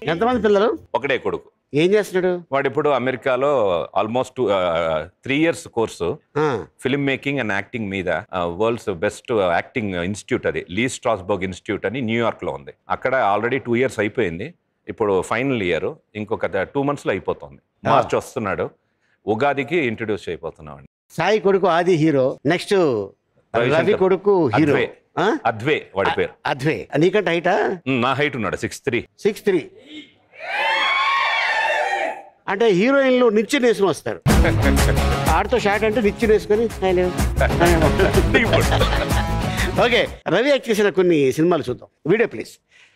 ఎంతమంది పిల్లలు ఒకడే కొడుకు ఏం చేస్తున్నాడు వాడు ఇప్పుడు అమెరికాలో ఆల్మోస్ట్ త్రీ ఇయర్స్ కోర్సు ఆ, ఫిల్మ్ మేకింగ్ అండ్ యాక్టింగ్ మీద వరల్డ్స్ బెస్ట్ యాక్టింగ్ ఇన్స్టిట్యూట్ అది లీ స్ట్రాస్బర్గ్ ఇన్స్టిట్యూట్ అని న్యూయార్క్ లో ఉంది అక్కడ ఆల్రెడీ టూ ఇయర్స్ అయిపోయింది ఇప్పుడు ఫైనల్ ఇయర్ ఇంకొక టూ మంత్స్ లో అయిపోతుంది మార్చ్ వస్తున్నాడు ఉగాదికి ఇంట్రడ్యూస్ అయిపోతున్నాం సాయి కొడుకు ఆది హీరో నెక్స్ట్ రవి రవిశంకర్. కొడుకు హీరో అద్వే. అద్వే వాడి పేరు అద్వే నీకంటే హైటా ఉమ్, నా హైట్ ఉన్నాడు సిక్స్ త్రీ సిక్స్ త్రీ అంటే హీరోయిన్లు నిచ్చెన వేసుకుని వస్తారు ఆడితో షార్ట్ అంటే నిచ్చెన వేసుకొని ఓకే రవి యాక్ట్ చేసిన కొన్ని సినిమాలు చూద్దాం వీడియో ప్లీజ్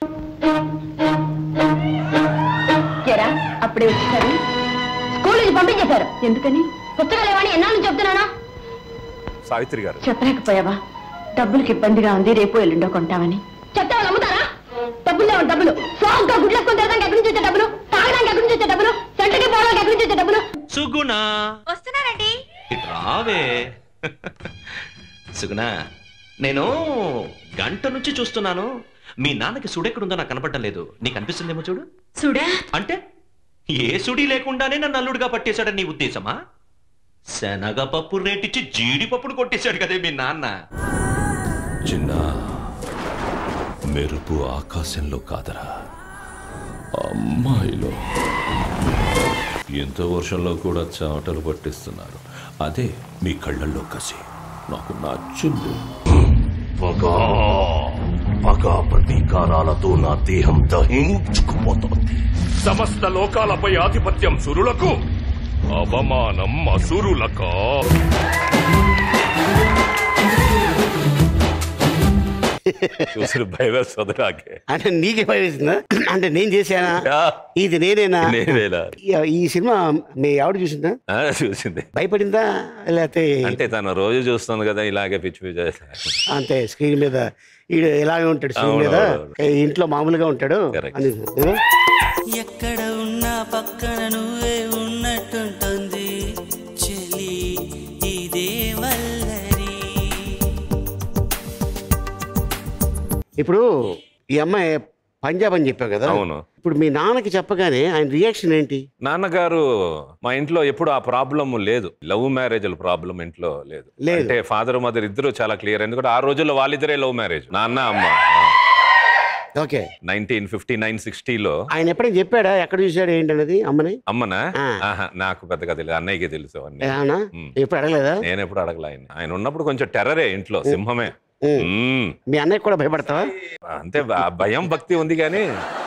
ఎరా అప్పుడే వచ్చేసారు స్కూల్ నుంచి పంపించేశారు ఎందుకని పుస్తకాలు ఏమని ఎన్నాళ్ళు చెప్తున్నానా సావిత్రి గారు చెప్పలేకపోయావా డబ్బులకి ఇబ్బందిగా ఉంది రేపు ఎల్లుండో కొంటామని చెప్తే వాళ్ళు అమ్ముతారా డబ్బులు లేవు డబ్బులు సోగ్గా గుడ్లెక్కుని తిరగడానికి ఎక్కడి నుంచి వచ్చే డబ్బులు తాగడానికి ఎక్కడి నుంచి వచ్చే డబ్బులు సెంటర్కి పోవడానికి ఎక్కడి నుంచి వచ్చే డబ్బులు సుగుణ వస్తున్నారండి ఇటు రావే సుగుణ నేను గంట నుంచి చూస్తున్నాను మీ నాన్నకి సుడెక్కడుందో నాకు కనపడటం లేదు నీకు అనిపిస్తుందేమో చూడు చూడా అంటే ఏ సుడి లేకుండానే నన్ను అల్లుడుగా పట్టేశాడని నీ ఉద్దేశమా శనగపప్పు రేటిచ్చి జీడిపప్పును కొట్టేశాడు కదే మీ నాన్న చిన్న మెరుపు ఆకాశంలో కాదరా అమ్మాయిలో ఎంత వర్షంలో కూడా చాటలు పట్టిస్తున్నారు అదే మీ కళ్ళల్లో కసి నాకు నచ్చింది పగా పగా ప్రతీకారాలతో నా దేహం దహించుకుపోతోంది సమస్త లోకాలపై ఆధిపత్యం సురులకు అవమానం అసురులకా చూసి భయవేస్తుంది నాకే అంటే నీకే భయం వేసిందా అంటే నేను చేశానా ఇది నేనేనా నేనేనా? ఈ- ఈ సినిమా మీ ఆవిడ చూసిందా ఆ, చూసింది భయపడిందా లేకపోతే అంటే తను రోజు చూస్తుంది కదా ఇలాగే పిచ్చి పిచ్చి అంతే స్క్రీన్ మీద ఈడు ఇలాగే ఉంటాడు స్క్రీన్ మీద అవునవును. ఇంట్లో మామూలుగా ఉంటాడు Correct. అని ఏదో? ఎక్కడ ఉన్నా పక్కన నువ్వే ఉన్నట్టుంటుంది చెలి ఇదే వల్లరి ఇప్పుడు ఈ అమ్మాయి పంజాబ్ అని చెప్పావు కదా అవును ఇప్పుడు మీ నాన్నకి చెప్పగానే ఆయన రియాక్షన్ ఏంటి నాన్నగారు మా ఇంట్లో ఎప్పుడు ఆ ప్రాబ్లం లేదు లవ్ మ్యారేజ్ ప్రాబ్లం ఇంట్లో లేదు లేదు. అంటే ఫాదర్ మదర్ ఇద్దరు చాలా క్లియర్ ఎందుకంటే ఆ రోజుల్లో వాళ్ళిద్దరే లవ్ మ్యారేజ్ నాన్న అమ్మ ఓకే నైన్టీన్ ఫిఫ్టీ నైన్ సిక్స్టీలో ఆయన ఎప్పుడైనా చెప్పాడా ఎక్కడ చూశాడు ఏంటి అనేది అమ్మని అమ్మనా ఆ. ఆహా, నాకు పెద్దగా తెలియదు అన్నయ్యకి తెలుసు అన్నీ ఏమన్నా ఉమ్. ఎప్పుడు అడగలేదా నేను ఎప్పుడు అడగల ఆయన ఆయన ఉన్నప్పుడు కొంచెం టెర్రరే ఇంట్లో సింహమే ఉమ్. ఉమ్. మీ అన్నయ్య కూడా భయపడతావా అంతే బ- భయం భక్తి ఉంది కానీ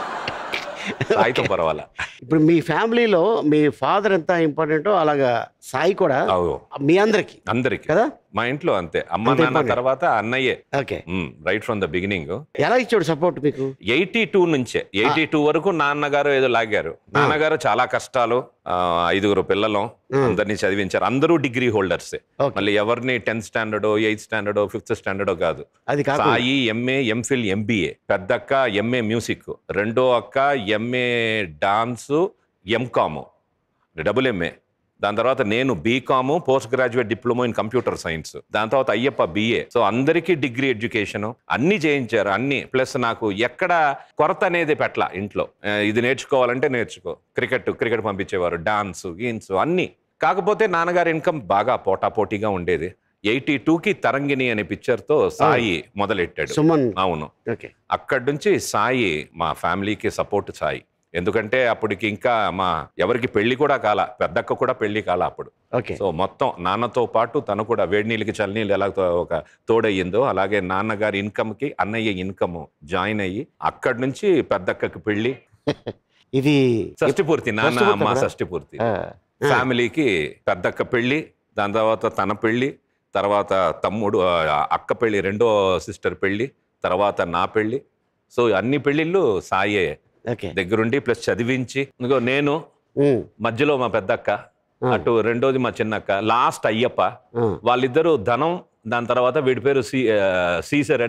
సాయితో పర్వాలా ఇప్పుడు మీ ఫ్యామిలీలో మీ ఫాదర్ ఎంత ఇంపార్టెంటో అలాగా సాయి కూడా అవు మీ అందరికి అందరికి కదా మా ఇంట్లో అంతే అమ్మ అంతే నాన్న important. తర్వాత అన్నయ్యే okay right from the beginning ఎలా ఇచ్చాడు సపోర్ట్ మీకు ఎయిటీ టూ నుంచే ఎయిటీ టూ వరకు నాన్నగారు ఏదో లాగారు నాన్నగారు చాలా కష్టాలు ఆ, ఐదుగురు పిల్లలు అందరినీ చదివించారు అందరూ డిగ్రీ హోల్డర్స్ Okay. మళ్ళీ ఎవరిని tenth standard eighth standard fifth standard కాదు అది కాకుండా సాయి ఎంఏ ఎంఫిల్ ఎంబీఏ పెద్దక్క ఎంఏ మ్యూజిక్ రెండో అక్క MA dance MCom double MA దాని తర్వాత నేను BCom post graduate diploma in computer science దాని తర్వాత అయ్యప్ప బిఏ సో అందరికీ డిగ్రీ ఎడ్యుకేషన్ అన్ని చేయించారు అన్ని ప్లస్ నాకు ఎక్కడ కొరత అనేది పెట్ల ఇంట్లో ఆ, ఇది నేర్చుకోవాలంటే నేర్చుకో క్రికెట్ క్రికెట్ పంపించేవారు డాన్స్ గీన్స్ అన్ని కాకపోతే నాన్నగారి ఇన్కమ్ బాగా పోటాపోటీగా ఉండేది ఎయిటీ టూకి తరంగిణి అనే పిక్చర్తో సాయి మొదలెట్టాడు సుమన్ అవును ఓకే అక్కడి నుంచి సాయి మా ఫ్యామిలీకి సపోర్ట్ సాయి ఎందుకంటే అప్పటికి ఇంకా మా ఎవరికి పెళ్లి కూడా కాల పెద్దక్క కూడా పెళ్లి కాల అప్పుడు ఓకే సో మొత్తం నాన్నతో పాటు తను కూడా వేడి నీళ్ళకి చల్లనీళ్ళు ఎలా తో- ఒక తోడయ్యిందో అలాగే నాన్నగారి ఇన్కమ్ కి అన్నయ్య ఇన్కమ్ జాయిన్ అయ్యి అక్కడి నుంచి పెద్దక్కకి పెళ్లి ఇది షష్టి పూర్తి నాన్న షష్టి పూర్తి అమ్మ కదా? షష్టి పూర్తి ఆ, ఫ్యామిలీకి పెద్దక్క పెళ్లి దాని తర్వాత తన పెళ్లి తర్వాత తమ్ముడు ఆ, అక్క పెళ్లి రెండో సిస్టర్ పెళ్లి తర్వాత నా పెళ్లి సో అన్ని పెళ్లిళ్ళు సాయే ఓకే దగ్గరుండి ప్లస్ చదివించి ఇదిగో నేను ఉమ్, మధ్యలో మా పెద్దక్క ఆ. అటు రెండోది మా చిన్నక్క లాస్ట్ అయ్యప్ప ఆ, వాళ్ళిద్దరూ ధనం దాని తర్వాత వీడి పేరు సీ ఆ, సీసర్ అని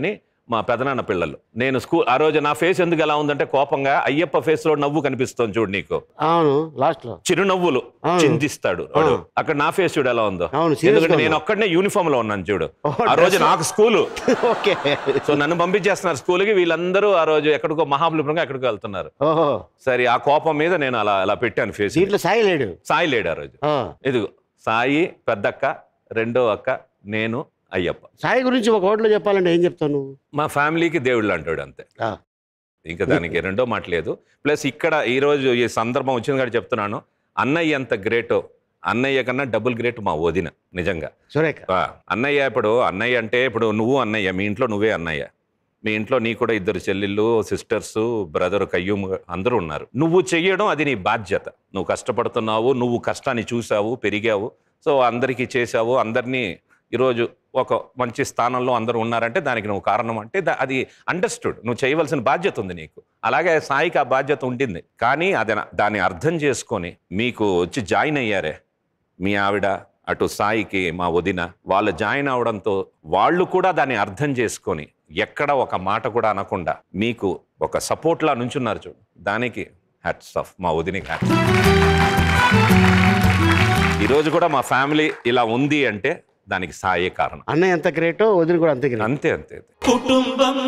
మా పెదనాన్న పిల్లలు నేను స్కూల్ ఆ రోజు నా ఫేస్ ఎందుకు ఎలా ఉందంటే కోపంగా అయ్యప్ప ఫేస్ లో నవ్వు కనిపిస్తుంది చూడు నీకు అవును లాస్ట్ లో చిరునవ్వులు అవును. చింతిస్తాడు వాడు. అవును. అక్కడ నా ఫేస్ చూడు ఎలా ఉందో అవును, serious ఎందుకంటే గా నేను ఉంది. ఒక్కడనే యూనిఫామ్ లో ఉన్నాను చూడు ఓ, ఆ రోజు dress. నాకు స్కూలు ఓకే సో నన్ను పంపించేస్తున్నారు స్కూల్కి వీళ్ళందరూ ఆ రోజు ఎక్కడికో మహాబలిపురంగా ఎక్కడికో వెళ్తున్నారు ఓహో సరే ఆ కోపం మీద నేను అలా అలా పెట్టాను ఫేస్ దీంట్లో సాయి లేడు సాయి లేడు ఆ రోజు ఆ, ఇదిగో సాయి పెద్దక్క రెండో అక్క నేను అయ్యప్ప సాయి గురించి ఒక ఓట్లో చెప్పాలంటే ఏం చెప్తావు నువ్వు మా ఫ్యామిలీకి దేవుళ్ళు అంటాడు అంతే ఆ. ఇంకా దానికి రెండో మాట లేదు ప్లస్ ఇక్కడ ఈ రోజు ఈ సందర్భం వచ్చింది కాబట్టి చెప్తున్నాను అన్నయ్య ఎంత గ్రేటో అన్నయ్య కన్నా డబుల్ గ్రేట్ మా వదిన నిజంగా సురేఖ ఆ, అన్నయ్య ఇప్పుడు అన్నయ్య అంటే ఇప్పుడు నువ్వు అన్నయ్య మీ ఇంట్లో నువ్వే అన్నయ్య మీ ఇంట్లో నీ కూడా ఇద్దరు చెల్లెళ్ళు సిస్టర్స్ బ్రదర్ కయ్యూమ్ అందరూ ఉన్నారు నువ్వు చెయ్యడం అది నీ బాధ్యత నువ్వు కష్టపడుతున్నావు నువ్వు కష్టాన్ని చూసావు పెరిగావు సో అందరికీ చేసావు అందరినీ ఈరోజు ఒక మంచి స్థానంలో అందరూ ఉన్నారంటే దానికి నువ్వు కారణం అంటే దా- అది అండర్స్టూడ్ నువ్వు చేయవలసిన బాధ్యత ఉంది నీకు అలాగే సాయికి ఆ బాధ్యత ఉంటుంది కానీ అది దాన్ని అర్థం చేసుకొని మీకు వచ్చి జాయిన్ అయ్యారే మీ ఆవిడ అటు సాయికి మా వదిన వాళ్ళు జాయిన్ అవడంతో వాళ్ళు కూడా దాన్ని అర్థం చేసుకొని ఎక్కడ ఒక మాట కూడా అనకుండా మీకు ఒక సపోర్ట్లా నుంచున్నారు చూడు దానికి హ్యాట్స్ ఆఫ్ మా వదినికి హ్యాట్స్ ఈరోజు కూడా మా ఫ్యామిలీ ఇలా ఉంది అంటే దానికి సాయే కారణం అన్నయ్య ఎంత గ్రేటో వదిలి కూడా అంతే గ్రేట్ అంతే అంతే కుటుంబం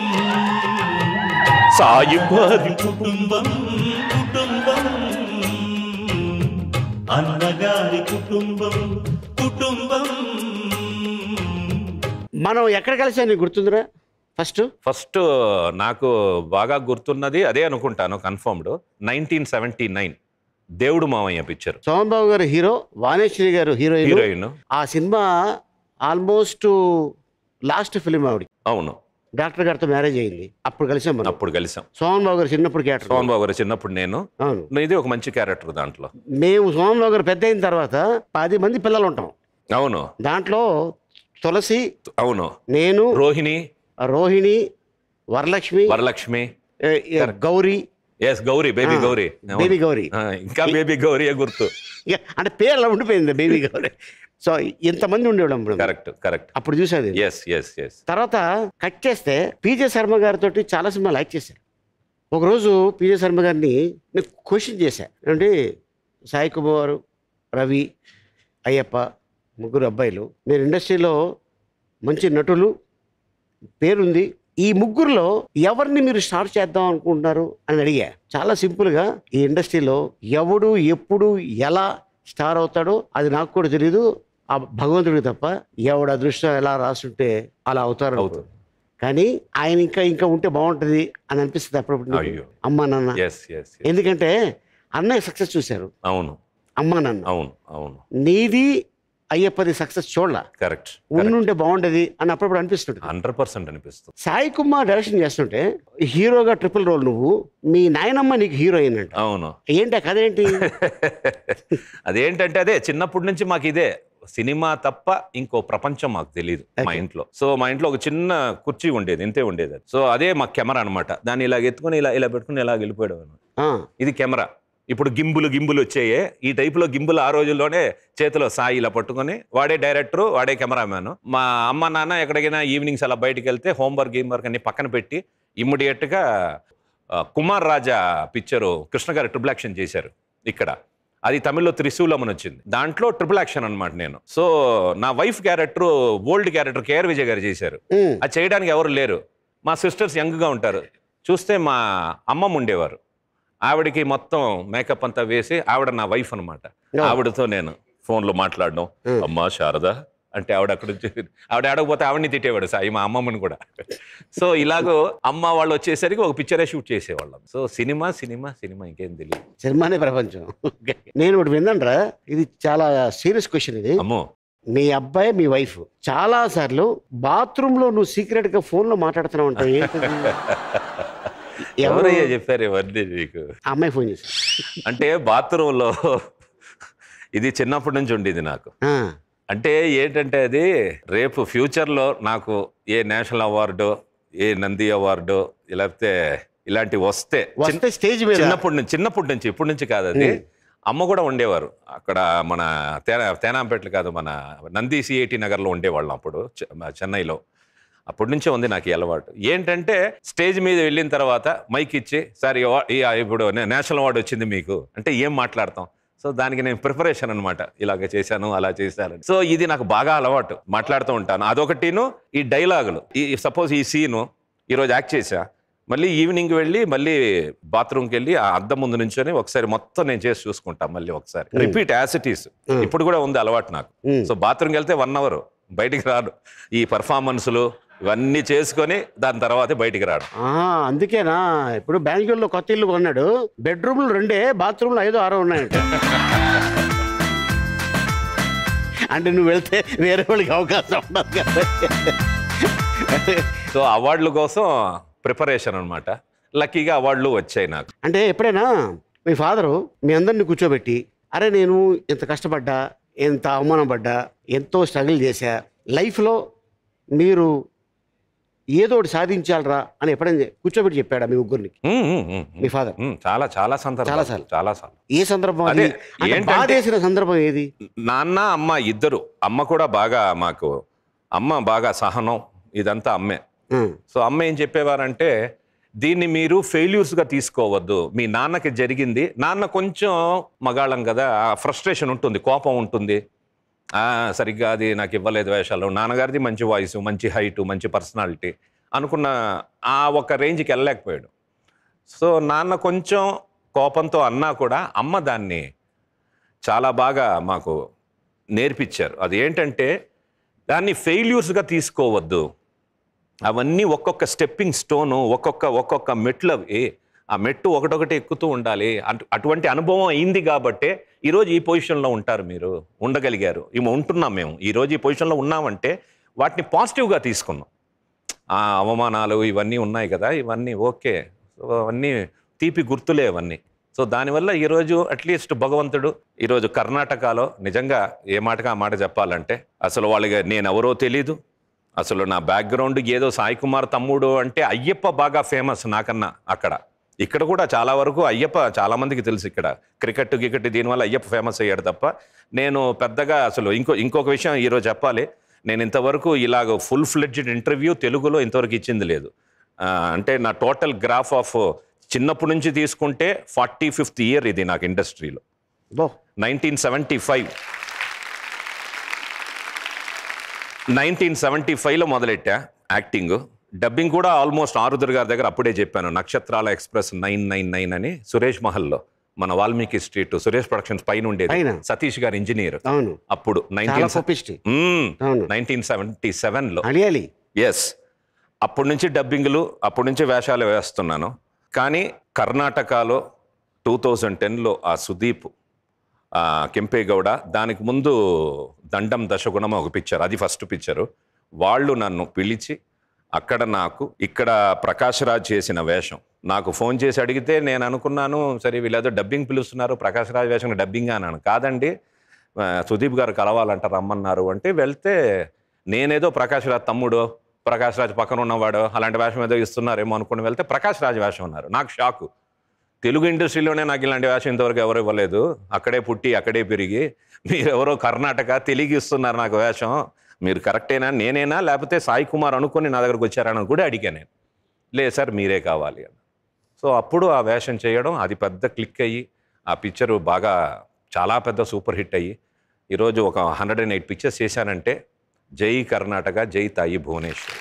సాయి వారి కుటుంబం కుటుంబం అన్నగారి కుటుంబం కుటుంబం మనం ఎక్కడ కలిసా నీకు గుర్తుందిరా ఫస్ట్ ఫస్ట్ నాకు బాగా గుర్తున్నది అదే అనుకుంటాను కన్ఫర్మ్డ్ నైన్టీన్ సెవెంటీ నైన్ దేవుడు మామయ్య పిక్చర్ సోమన్ బాబు గారు hero Vaneshwari garu heroine heroine ఆ సినిమా ఆల్మోస్ట్ లాస్ట్ ఫిలిం ఆవిడ అవును డాక్టర్ గారితో మ్యారేజ్ అయింది అప్పుడు కలిసాం మనం అప్పుడు కలిసాం సోమన్ బాబు గారు చిన్నప్పుడు సోహన్ క్యారెక్టర్ బాబు గారు చిన్నప్పుడు నేను అవును ఇది ఒక మంచి క్యారెక్టర్ దాంట్లో మేము సోమన్ బాబు గారు పెద్ద అయిన తర్వాత పది మంది పిల్లలు ఉంటాం అవును దాంట్లో తులసి అవును నేను రోహిణి రోహిణి వరలక్ష్మి వరలక్ష్మి ఏ, ఏ, గౌరీ ఎస్ గౌరీ బేబీ ఆ, గౌరీ అవును. బేబీ గౌరీ ఆ, ఇంకా బేబీ గౌరీ గుర్తు ఇక అంటే పేరు అలా ఉండిపోయింది బేబీ గౌరీ సో ఇంతమంది ఉండేవాళ్ళం అప్పుడు. కరెక్ట్ కరెక్ట్ అప్పుడు చూసేది ఎస్ ఎస్ ఎస్ తర్వాత కట్ చేస్తే పీజే శర్మ గారితో చాలా సినిమా లైక్ చేశాను ఒకరోజు పీజే శర్మ గారిని నేను క్వశ్చన్ చేశా అంటే సాయి కుమార్ రవి అయ్యప్ప ముగ్గురు అబ్బాయిలు మీరు ఇండస్ట్రీలో మంచి నటులు పేరుంది ఈ ముగ్గురులో ఎవరిని మీరు స్టార్ట్ చేద్దాం అనుకుంటున్నారు అని అడిగా చాలా సింపుల్గా ఈ ఇండస్ట్రీలో ఎవడు ఎప్పుడు ఎలా స్టార్ అవుతాడో అది నాకు కూడా తెలియదు ఆ భగవంతుడికి తప్ప ఎవడు అదృష్టం ఎలా రాసుంటే అలా అవుతారు అవుతుంది. కానీ ఆయన ఇంకా ఇంకా ఉంటే బాగుంటుంది అని అనిపిస్తుంది అప్పుడప్పుడు నీకు. అయ్యో. అమ్మా నాన్న ఎస్ ఎస్ ఎందుకంటే అన్నయ్య సక్సెస్ చూశారు అవును అమ్మా నాన్న అవును అవును నీది అయ్యప్పది సక్సెస్ చూడాల కరెక్ట్ ఉండుంటే బాగుండేది అని అప్పుడప్పుడు అనిపిస్తుంది హండ్రెడ్ పర్సెంట్ అనిపిస్తుంది సాయి కుమార్ డైరెక్షన్ చేస్తుంటే హీరోగా ట్రిపుల్ రోల్ నువ్వు మీ నాయనమ్మ నీకు హీరోయిన్ అంట అవును ఏంటి ఆ కథ ఏంటి అదేంటంటే అదే చిన్నప్పటి నుంచి మాకు ఇదే సినిమా తప్ప ఇంకో ప్రపంచం మాకు తెలియదు మా Okay. ఇంట్లో సో మా ఇంట్లో ఒక చిన్న కుర్చీ ఉండేది ఇంతే ఉండేది అది. సో అదే మా కెమెరా అన్నమాట దాన్ని ఇలా ఎత్తుకొని ఇలా ఇలా పెట్టుకుని ఇలా వెళ్ళిపోయాడు ఆ, ఇది కెమెరా ఇప్పుడు గింబులు గింబులు వచ్చాయే ఈ టైపులో గింబులు ఆ రోజుల్లోనే చేతిలో సాయి ఇలా పట్టుకొని వాడే డైరెక్టర్ వాడే కెమెరామ్యాన్ మా అమ్మ నాన్న ఎక్కడికైనా ఈవినింగ్స్ అలా బయటికి వెళ్తే హోంవర్క్ గీమ్వర్క్ అన్ని పక్కన పెట్టి ఇమ్మీడియట్గా కుమార్ రాజా పిక్చరు కృష్ణ గారు ట్రిపుల్ యాక్షన్ చేశారు ఇక్కడ అది తమిళ్లో త్రిశూలం అని వచ్చింది దాంట్లో ట్రిపుల్ యాక్షన్ అనమాట నేను సో నా wife character old character KR Vijay garu చేశారు ఉమ్, అది చేయడానికి ఎవరు లేరు మా సిస్టర్స్ యంగ్గా ఉంటారు చూస్తే మా అమ్మమ్మ ఉండేవారు ఆవిడకి మొత్తం మేకప్ అంతా వేసి ఆవిడ నా వైఫ్ అనమాట Yeah. ఆవిడతో నేను ఫోన్లో మాట్లాడడం Hmm. అమ్మా శారద అంటే ఆవిడ అక్కడ నుంచి ఆవిడ ఆడకపోతే ఆవిడని తిట్టేవాడు సాయి మా అమ్మమ్మని కూడా సో ఇలాగో అమ్మ వాళ్ళు వచ్చేసరికి ఒక పిక్చరే షూట్ చేసేవాళ్ళం సో సినిమా సినిమా సినిమా ఇంకేం తెలియదు సినిమానే ప్రపంచం Okay. నేను ఒకటి విన్నానరా ఇది చాలా సీరియస్ క్వశ్చన్ ఇది అమ్మో మీ అబ్బాయి మీ వైఫ్ చాలా సార్లు బాత్రూమ్ లో నువ్వు సీక్రెట్ గా ఫోన్ లో మాట్లాడుతున్నావు అంటే ఏంటిది? ఎవరు ఎవరయ్యా చెప్పారు ఇవన్నీ నీకు ఆ అమ్మాయి ఫోన్ చేసి అంటే బాత్రూంలో ఇది చిన్నప్పటి నుంచి ఉండేది నాకు అంటే ఏంటంటే అది రేపు ఫ్యూచర్లో నాకు a national award a Nandi award లేకపోతే ఇలాంటివి వస్తే చిన్న- వస్తే స్టేజ్ మీద చిన్నప్పటి నుంచి చిన్నప్పటి నుంచి ఇప్పటి నుంచి కాదు అది ఉమ్. అమ్మ కూడా ఉండేవారు అక్కడ మన తేనా తేనాంపేటలు కాదు మన నంది సిఐటి నగర్లో ఉండేవాళ్ళం అప్పుడు చె- చెన్నైలో అప్పటి నుంచే ఉంది నాకు ఈ అలవాటు ఏంటంటే స్టేజ్ మీద వెళ్ళిన తర్వాత మైక్ ఇచ్చి సార్ ఈ అవా- ఈ ఇప్పుడు నే- నేషనల్ అవార్డు వచ్చింది మీకు అంటే ఏం మాట్లాడతాం సో దానికి నేను ప్రిపరేషన్ అనమాట ఇలాగ చేశాను అలా చేశాను సో ఇది నాకు బాగా అలవాటు మాట్లాడుతూ ఉంటాను అదొకటిను ఈ డైలాగులు ఈ సపోజ్ ఈ సీను ఈరోజు యాక్ట్ చేశా మళ్ళీ ఈవినింగ్ వెళ్ళి మళ్ళీ బాత్రూమ్కి వెళ్ళి ఆ అద్దం ముందు నుంచొని ఒకసారి మొత్తం నేను చేసి చూసుకుంటా మళ్ళీ ఒకసారి రిపీట్ యాసిటీస్ ఇప్పుడు కూడా ఉంది అలవాటు నాకు సో బాత్రూమ్కి వెళ్తే వన్ అవర్ బయటికి రాడు ఈ పర్ఫార్మెన్స్లు ఇవన్నీ చేసుకొని దాని తర్వాత బయటికి రాడు ఆ, అందుకేనా ఇప్పుడు బెంగళూరులో కొత్త ఇల్లు కొన్నాడు బెడ్రూమ్లు రెండే బాత్రూమ్లు ఐదో ఆరో ఉన్నాయంట అంటే నువ్వు వెళ్తే వేరే వాళ్ళకి అవకాశం ఉండదు కదా సో అవార్డుల కోసం ప్రిపరేషన్ అనమాట లక్కీగా అవార్డులు వచ్చాయి నాకు అంటే ఎప్పుడైనా మీ ఫాదరు మీ అందరిని కూర్చోబెట్టి అరే నేను ఇంత కష్టపడ్డా ఎంత అవమానం పడ్డా ఎంతో స్ట్రగుల్ చేశా లైఫ్లో మీరు ఏదో ఒకటి సాధించాలరా అని ఎప్పుడైనా కూర్చోబెట్టి చెప్పాడా మీ ముగ్గురిని ఉమ్, ఉమ్, ఉమ్, మీ ఫాదర్ ఉమ్, చాలా చాలా సందర్భాలు చాలాసార్లు. చాలా సార్లు ఏ సందర్భం అది అదే, అంటే ఏంటంటే- బాధేసిన సందర్భం ఏది నాన్న అమ్మ ఇద్దరు అమ్మ కూడా బాగా మాకు అమ్మ బాగా సహనం ఇదంతా అమ్మే ఉం. సో అమ్మ ఏం చెప్పేవారంటే దీన్ని మీరు ఫెయిల్యూర్స్గా తీసుకోవద్దు మీ నాన్నకి జరిగింది నాన్న కొంచెం మగాళం కదా ఫ్రస్ట్రేషన్ ఉంటుంది కోపం ఉంటుంది "ఆ, సరిగ్గా అది నాకు ఇవ్వలేదు వేషాలు నాన్నగారిది మంచి వాయిస్ మంచి హైట్ మంచి పర్సనాలిటీ అనుకున్న ఆ ఒక రేంజ్కి వెళ్ళలేకపోయాడు సో నాన్న కొంచెం కోపంతో అన్నా కూడా అమ్మ దాన్ని చాలా బాగా మాకు నేర్పించారు అది ఏంటంటే దాన్ని ఫెయిల్యూర్స్గా తీసుకోవద్దు అవన్నీ ఒక్కొక్క స్టెప్పింగ్ స్టోను ఒక్కొక్క ఒక్కొక్క మెట్లు అవి ఆ మెట్టు ఒకటొకటి ఎక్కుతూ ఉండాలి అటు- అటువంటి అనుభవం అయింది కాబట్టే ఈరోజు ఈ పొజిషన్లో ఉంటారు మీరు ఉండగలిగారు ఇవి ఉంటున్నాం మేము ఈరోజు ఈ పొజిషన్లో ఉన్నామంటే వాటిని పాజిటివ్గా తీసుకున్నాం ఆ అవమానాలు ఇవన్నీ ఉన్నాయి కదా ఇవన్నీ ఓకే సో అవన్నీ తీపి గుర్తులే అవన్నీ సో దానివల్ల ఈరోజు అట్లీస్ట్ భగవంతుడు ఈరోజు కర్ణాటకలో నిజంగా ఏ మాటగా ఆ మాట చెప్పాలంటే అసలు వాళ్ళకి నేను ఎవరో తెలీదు అసలు నా బ్యాక్గ్రౌండ్ ఏదో సాయి కుమార్ తమ్ముడు అంటే అయ్యప్ప బాగా ఫేమస్ నాకన్నా అక్కడ ఇక్కడ కూడా చాలా వరకు అయ్యప్ప చాలా మందికి తెలుసు ఇక్కడ క్రికెట్ గికెట్ దీనివల్ల అయ్యప్ప ఫేమస్ అయ్యాడు తప్ప నేను పెద్దగా అసలు ఇంకో ఇంకొక విషయం ఈరోజు చెప్పాలి నేను ఇంతవరకు ఇలాగ ఫుల్ ఫ్లెడ్జ్డ్ ఇంటర్వ్యూ తెలుగులో ఇంతవరకు ఇచ్చింది లేదు ఆ, అంటే నా టోటల్ గ్రాఫ్ ఆఫ్ చిన్నప్పటి నుంచి తీసుకుంటే ఫార్టీ ఫిఫ్త్ ఇయర్ ఇది నాకు ఇండస్ట్రీలో బో nineteen seventy five nineteen seventy ఫైవ్లో మొదలెట్టా యాక్టింగ్ డబ్బింగ్ కూడా ఆల్మోస్ట్ ఆరుద్ర గారి దగ్గర అప్పుడే చెప్పాను నక్షత్రాల ఎక్స్ప్రెస్ నైన్ నైన్ నైన్ అని సురేష్ మహల్లో మన వాల్మీకి స్ట్రీట్ సురేష్ ప్రొడక్షన్స్ పైన ఉండేది పైన. సతీష్ గారు ఇంజనీర్ అవును అప్పుడు చాలా నైన్టీన్ కోపిష్టి అవును. నైన్టీన్ సెవెంటీ సెవెన్లో అలియాలి ఎస్ అప్పటి నుంచి డబ్బింగ్లు అప్పటి నుంచి వేషాలు వేస్తున్నాను కానీ కర్ణాటకలో టూ థౌజండ్ టెన్లో ఆ సుదీప్ ఆ, కెంపేగౌడ దానికి ముందు దండం దశగుణం ఒక పిక్చర్ అది ఫస్ట్ పిక్చరు వాళ్ళు నన్ను పిలిచి అక్కడ నాకు ఇక్కడ ప్రకాష్ రాజ్ చేసిన వేషం నాకు ఫోన్ చేసి అడిగితే నేను అనుకున్నాను సరే వీళ్ళేదో డబ్బింగ్ పిలుస్తున్నారు ప్రకాష్ రాజ్ వేషం డబ్బింగ్ అన్నాను కాదండి ఆ, సుదీప్ గారు కలవాలంట రమ్మన్నారు అంటే వెళ్తే నేనేదో ప్రకాష్ రాజ్ తమ్ముడు ప్రకాష్ రాజ్ పక్కన ఉన్నవాడు అలాంటి వేషం ఏదో ఇస్తున్నారేమో అనుకుని వెళ్తే ప్రకాష్ రాజ్ వేషం ఉన్నారు నాకు షాకు తెలుగు ఇండస్ట్రీలోనే నాకు ఇలాంటి వేషం ఇంతవరకు ఎవరు ఇవ్వలేదు అక్కడే పుట్టి అక్కడే పెరిగి మీరు ఎవరో కర్ణాటక తెలుగు ఇస్తున్నారు నాకు వేషం మీరు కరెక్టేనా నేనేనా లేకపోతే సాయి కుమార్ అనుకుని నా దగ్గరకు వచ్చారని కూడా అడిగాను నేను లేదు సార్ మీరే కావాలి అని సో అప్పుడు ఆ వేషం చేయడం అది పెద్ద క్లిక్ అయ్యి ఆ పిక్చర్ బాగా చాలా పెద్ద సూపర్ హిట్ అయ్యి ఈరోజు ఒక హండ్రెడ్ అండ్ ఎయిట్ పిక్చర్స్ చేశానంటే జై కర్ణాటక జై తాయి భువనేశ్వర్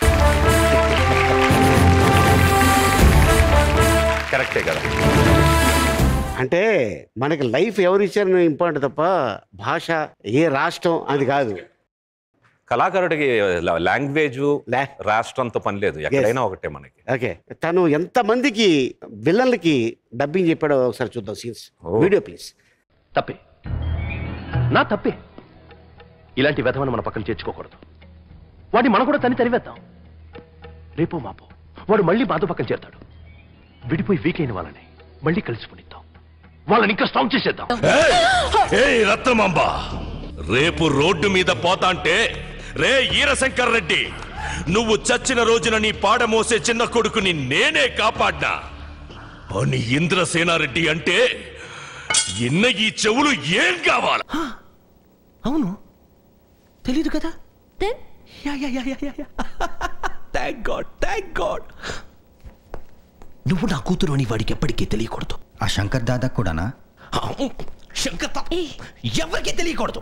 కరెక్టే కదా అంటే మనకి లైఫ్ ఎవరు ఇచ్చారని ఇంపార్టెంట్ తప్ప భాష ఏ రాష్ట్రం అది కాదు కళాకారుడికి లాంగ్వేజ్ లే- రాష్ట్రంతో పని లేదు ఎక్కడైనా ఒకటే మనకి ఓకే తను ఎంతమందికి విలన్లకి డబ్బింగ్ చెప్పాడో ఒకసారి చూద్దాం సీన్స్ ఓ. వీడియో ప్లీజ్ తప్పే నా తప్పే ఇలాంటి వ్యధమను మన పక్కన చేర్చుకోకూడదు వాడిని మనం కూడా తని తరివేద్దాం రేపో మాపో వాడు మళ్ళీ మాతో పక్కన చేరతాడు విడిపోయి వీక్ అయిన వాళ్ళని మళ్ళీ కలిసిపోనిద్దాం వాళ్ళని ఇంకా స్ట్రాంగ్ చేసేద్దాం ఏ రత్నమాంబ రేపు రోడ్డు మీద పోతాంటే రే ఈరశంకర్ రెడ్డి నువ్వు చచ్చిన రోజున నీ పాడ మోసే చిన్న కొడుకుని నేనే కాపాడ్నా అని ఇంద్రసేనారెడ్డి అంటే ఇన్న ఈ చెవులు ఏం కావాలి అవును తెలీదు కదా yeah yeah yeah yeah yeah thank god thank god నువ్వు నా కూతురు అని వాడికి ఎప్పటికీ తెలియకూడదు ఆ శంకర్ దాదా కూడానా శంకర్ ఎవరికి తెలియకూడదు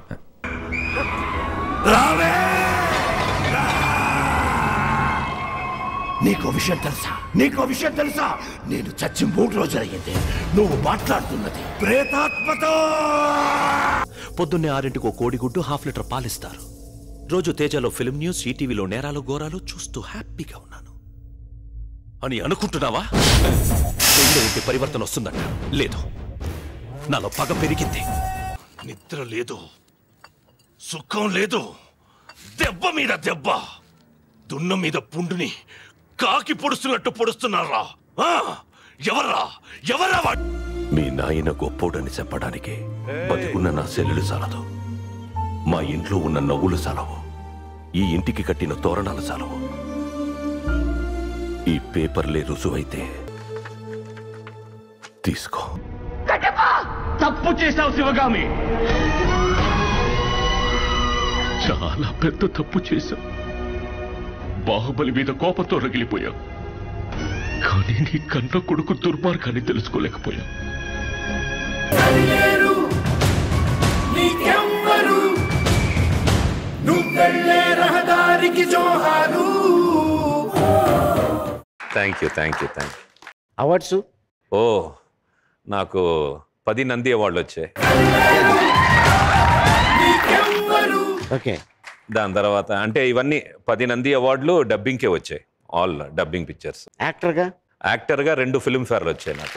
నీకో విషయం తెలుసా నీకో విషయం తెలుసా నేను చచ్చి మూడు రోజులయ్యింది నువ్వు మాట్లాడుతున్నది ప్రేతాత్మతో పొద్దున్నే ఆరింటికి ఓ కోడిగుడ్డు హాఫ్ లీటర్ పాలిస్తారు రోజు తేజలో ఫిల్మ్ న్యూస్ ఈటీవీలో నేరాలు ఘోరాలు చూస్తూ హ్యాపీగా ఉన్నాను అని అనుకుంటున్నావా పెళ్ళి ఉంటే పరివర్తన వస్తుందంట లేదు నాలో పగ పెరిగింది నిద్ర లేదు సుఖం లేదు దెబ్బ మీద దెబ్బ దున్న మీద పుండుని కాకి పొడుస్తున్నట్టు పొడుస్తున్నారా ఆ? ఎవర్రా ఎవర్రా వాడు మీ నాయన గొప్పోడని చెప్పడానికి బతికున్న నా సెల్లులు చాలదు మా ఇంట్లో ఉన్న నవ్వులు చాలవు ఈ ఇంటికి కట్టిన తోరణాలు చాలవు ఈ పేపర్లే రుజువైతే తీసుకో తప్పు చేశావు శివగామి చాలా పెద్ద తప్పు చేశావు బాహుబలి మీద కోపంతో రగిలిపోయావు కానీ నీ కన్న కొడుకు దుర్మార్గాన్ని తెలుసుకోలేకపోయావు నీకెవ్వరు నువ్వెళ్ళే రహదారికి జోహారు thank you thank you thank you awards ఓ నాకు పది నంది అవార్డులు వచ్చాయి ఓకే దాని తర్వాత అంటే ఇవన్నీ పది నంది అవార్డులు డబ్బింగ్కే వచ్చాయి ఆల్ డబ్బింగ్ పిక్చర్స్ యాక్టర్గా యాక్టర్గా రెండు ఫిల్మ్ ఫేర్లు వచ్చాయి నాకు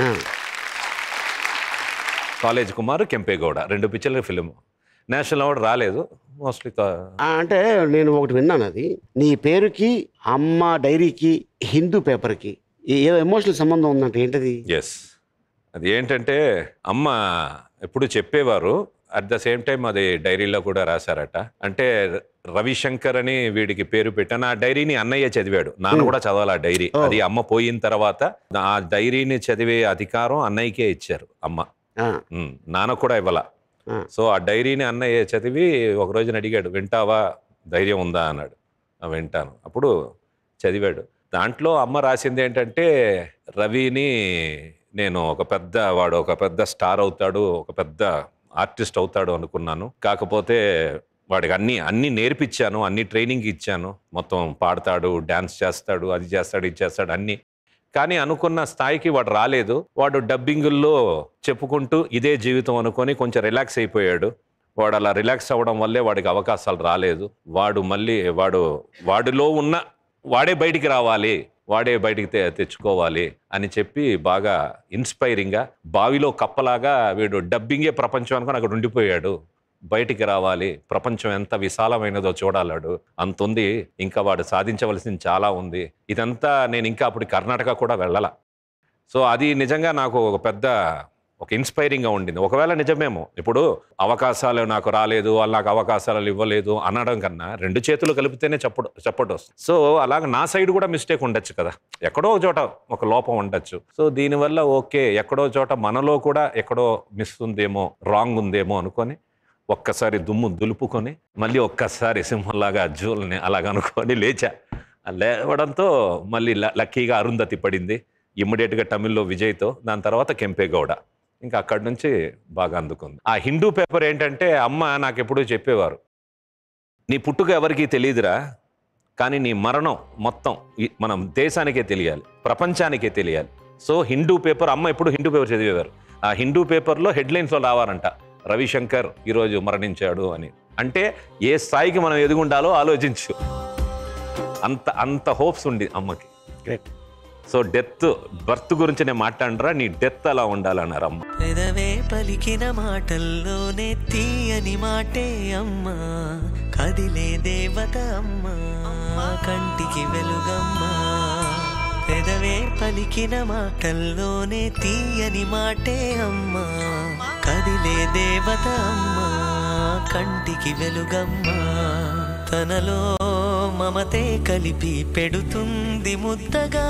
కాలేజ్ కుమార్ కెంపేగౌడ రెండు పిక్చర్ల ఫిల్మ్ నేషనల్ అవార్డు రాలేదు మోస్ట్లీ ఆ, అంటే నేను ఒకటి విన్నాను అది నీ పేరుకి అమ్మ డైరీకి హిందూ పేపర్కి ఏ ఎమోషనల్ సంబంధం ఉందంటే ఏంటది ఎస్ అది ఏంటంటే అమ్మ ఎప్పుడు చెప్పేవారు అట్ ద సేమ్ టైం అది డైరీలో కూడా రాశారట అంటే రవిశంకర్ అని వీడికి పేరు పెట్టాను ఆ డైరీని అన్నయ్య చదివాడు నాన్న కూడా చదవాలి ఆ డైరీ అది అమ్మ పోయిన తర్వాత ఆ డైరీని చదివే అధికారం అన్నయ్యకే ఇచ్చారు అమ్మ ఉమ్, నాన్న కూడా ఇవ్వాల సో ఆ డైరీని అన్నయ్య చదివి ఒక రోజున అడిగాడు వింటావా ధైర్యం ఉందా అన్నాడు "ఆ, వింటాను అప్పుడు చదివాడు దాంట్లో అమ్మ రాసింది ఏంటంటే రవిని నేను ఒక పెద్ద వాడు ఒక పెద్ద స్టార్ అవుతాడు ఒక పెద్ద ఆర్టిస్ట్ అవుతాడు అనుకున్నాను కాకపోతే వాడికి అన్ని అన్ని నేర్పించాను అన్ని ట్రైనింగ్ ఇచ్చాను మొత్తం పాడతాడు డ్యాన్స్ చేస్తాడు అది చేస్తాడు ఇది చేస్తాడు అన్ని కానీ అనుకున్న స్థాయికి వాడు రాలేదు వాడు డబ్బింగుల్లో చెప్పుకుంటూ ఇదే జీవితం అనుకొని కొంచెం రిలాక్స్ అయిపోయాడు వాడు అలా రిలాక్స్ అవ్వడం వల్లే వాడికి అవకాశాలు రాలేదు వాడు మళ్ళీ వాడు వాడిలో ఉన్న వాడే బయటికి రావాలి వాడే బయటికి తె తెచ్చుకోవాలి అని చెప్పి బాగా ఇన్స్పైరింగ్గా బావిలో కప్పలాగా వీడు డబ్బింగే ప్రపంచం అనుకొని అక్కడ ఉండిపోయాడు బయటికి రావాలి ప్రపంచం ఎంత విశాలమైనదో చూడాలాడు అంత ఉంది ఇంకా వాడు సాధించవలసింది చాలా ఉంది ఇదంతా నేను ఇంకా అప్పుడు కర్ణాటక కూడా వెళ్ళాల సో అది నిజంగా నాకు ఒక పెద్ద ఒక ఇన్స్పైరింగ్గా ఉండింది ఒకవేళ నిజమేమో ఇప్పుడు అవకాశాలు నాకు రాలేదు వాళ్ళు నాకు అవకాశాలు ఇవ్వలేదు అనడం కన్నా రెండు చేతులు కలిపితేనే చెప్పడు చెప్పడు వస్తుంది సో అలాగ నా సైడ్ కూడా మిస్టేక్ ఉండొచ్చు కదా ఎక్కడో ఒక చోట ఒక లోపం ఉండొచ్చు సో దీనివల్ల ఓకే ఎక్కడో చోట మనలో కూడా ఎక్కడో మిస్ ఉందేమో రాంగ్ ఉందేమో అనుకొని ఒక్కసారి దుమ్ము దులుపుకొని మళ్ళీ ఒక్కసారి సింహంలాగా జూల్ని అలాగ అనుకొని లేచా ఆ లేవడంతో మళ్ళీ ల- లక్కీగా అరుంధతి పడింది ఇమ్మీడియట్గా తమిళ్లో విజయ్తో దాని తర్వాత కెంపేగౌడ ఇంకా అక్కడి నుంచి బాగా అందుకుంది ఆ హిందూ పేపర్ ఏంటంటే అమ్మ నాకు ఎప్పుడూ చెప్పేవారు నీ పుట్టుక ఎవరికీ తెలియదురా కానీ నీ మరణం మొత్తం ఈ- మనం దేశానికే తెలియాలి ప్రపంచానికే తెలియాలి సో హిందూ పేపర్ అమ్మ ఎప్పుడు హిందూ పేపర్ చదివేవారు ఆ హిందూ పేపర్లో హెడ్లైన్స్లో రావాలంట రవిశంకర్ ఈరోజు మరణించాడు అని అంటే ఏ స్థాయికి మనం ఎదుగుండాలో ఆలోచించు అంత అంత హోప్స్ ఉంది అమ్మకి గ్రేట్ సో డెత్ బర్త్ గురించి నేను మాట్లాడరా నీ డెత్ అలా ఉండాలన్నారు అమ్మ పెదవే పలికిన మాటల్లోనే తీయని మాటే అమ్మా కదిలే దేవత అమ్మా కంటికి వెలుగమ్మా పెదవే పలికిన మాటల్లోనే తీయని మాటే అమ్మా కదిలే దేవత అమ్మా కంటికి వెలుగమ్మా తనలో మమతే కలిపి పెడుతుంది ముద్దగా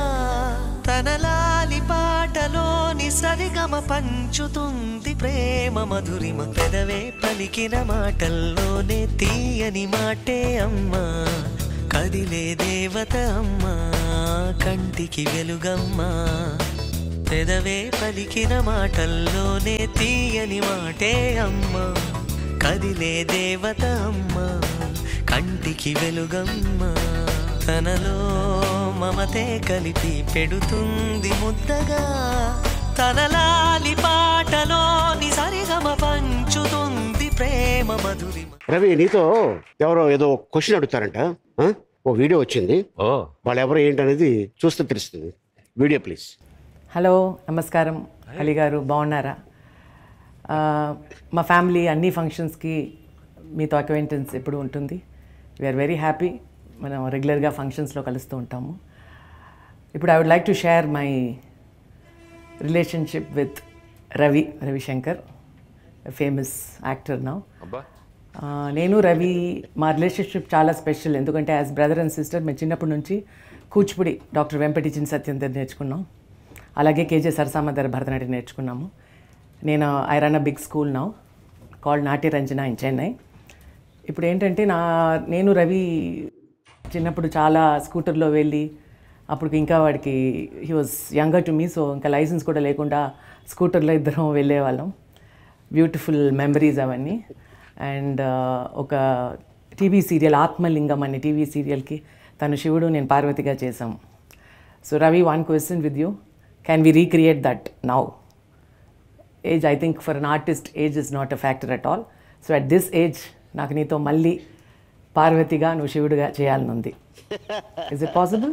తనలాలి పాటలోని సరిగమ పంచుతుంది ప్రేమ మధురిమ పెదవే పలికిన మాటల్లోనే తీయని మాటే అమ్మా కదిలే దేవత అమ్మా కంటికి వెలుగమ్మా పెదవే పలికిన మాటల్లోనే తీయని మాటే అమ్మా కదిలే దేవత అమ్మా కంటికి వెలుగమ్మా తనలో మమతే కలిపి పెడుతుంది ముద్దగా తనలాలి పాటలోని సరిగమ పంచుతుంది ప్రేమ మధురిమ రవి నీతో ఎవరో ఏదో క్వశ్చన్ అడుగుతారంట ఆ? ఓ వీడియో వచ్చింది ఓ వాళ్ళు ఎవరు ఏంటనేది చూస్తే తెలుస్తుంది వీడియో ప్లీజ్ హలో నమస్కారం అలీ గారు బాగున్నారా ఆ, మా ఫ్యామిలీ అన్ని ఫంక్షన్స్కి మీతో అక్వైంటెన్స్ ఎప్పుడు ఉంటుంది వీఆర్ వెరీ హ్యాపీ మనం రెగ్యులర్గా ఫంక్షన్స్లో కలుస్తూ ఉంటాము ఇప్పుడు I would like to share my relationship with Ravi Ravishankar famous actor now అబ్బా నేను రవి మా రిలేషన్షిప్ చాలా స్పెషల్ ఎందుకంటే యాజ్ బ్రదర్ అండ్ సిస్టర్ మేము చిన్నప్పటి నుంచి కూచిపూడి డాక్టర్ వెంపటిచిన సత్యం దగ్గర నేర్చుకున్నాం అలాగే కేజే సరసామ దగ్గర భరతనాట్యం నేర్చుకున్నాము నేను I run a big school now called Natya Ranjana in Chennai ఇప్పుడు ఏంటంటే నా నేను రవి చిన్నప్పుడు చాలా స్కూటర్లో వెళ్ళి అప్పుడు ఇంకా వాడికి he was younger to me so ఇంకా లైసెన్స్ కూడా లేకుండా స్కూటర్లో ఇద్దరం వెళ్ళేవాళ్ళం బ్యూటిఫుల్ మెమరీస్ అవన్నీ అండ్ ఒక టీవీ సీరియల్ ఆత్మలింగం అనే టీవీ సీరియల్కి తను శివుడు నేను పార్వతిగా చేసాం so Ravi one question with you can we recreate that now age I think for an artist age is not a factor at all so at this age నాకు నీతో మళ్ళీ పార్వతిగా నువ్వు శివుడిగా చేయాలని ఉంది ఇస్ ఇట్ పాసిబుల్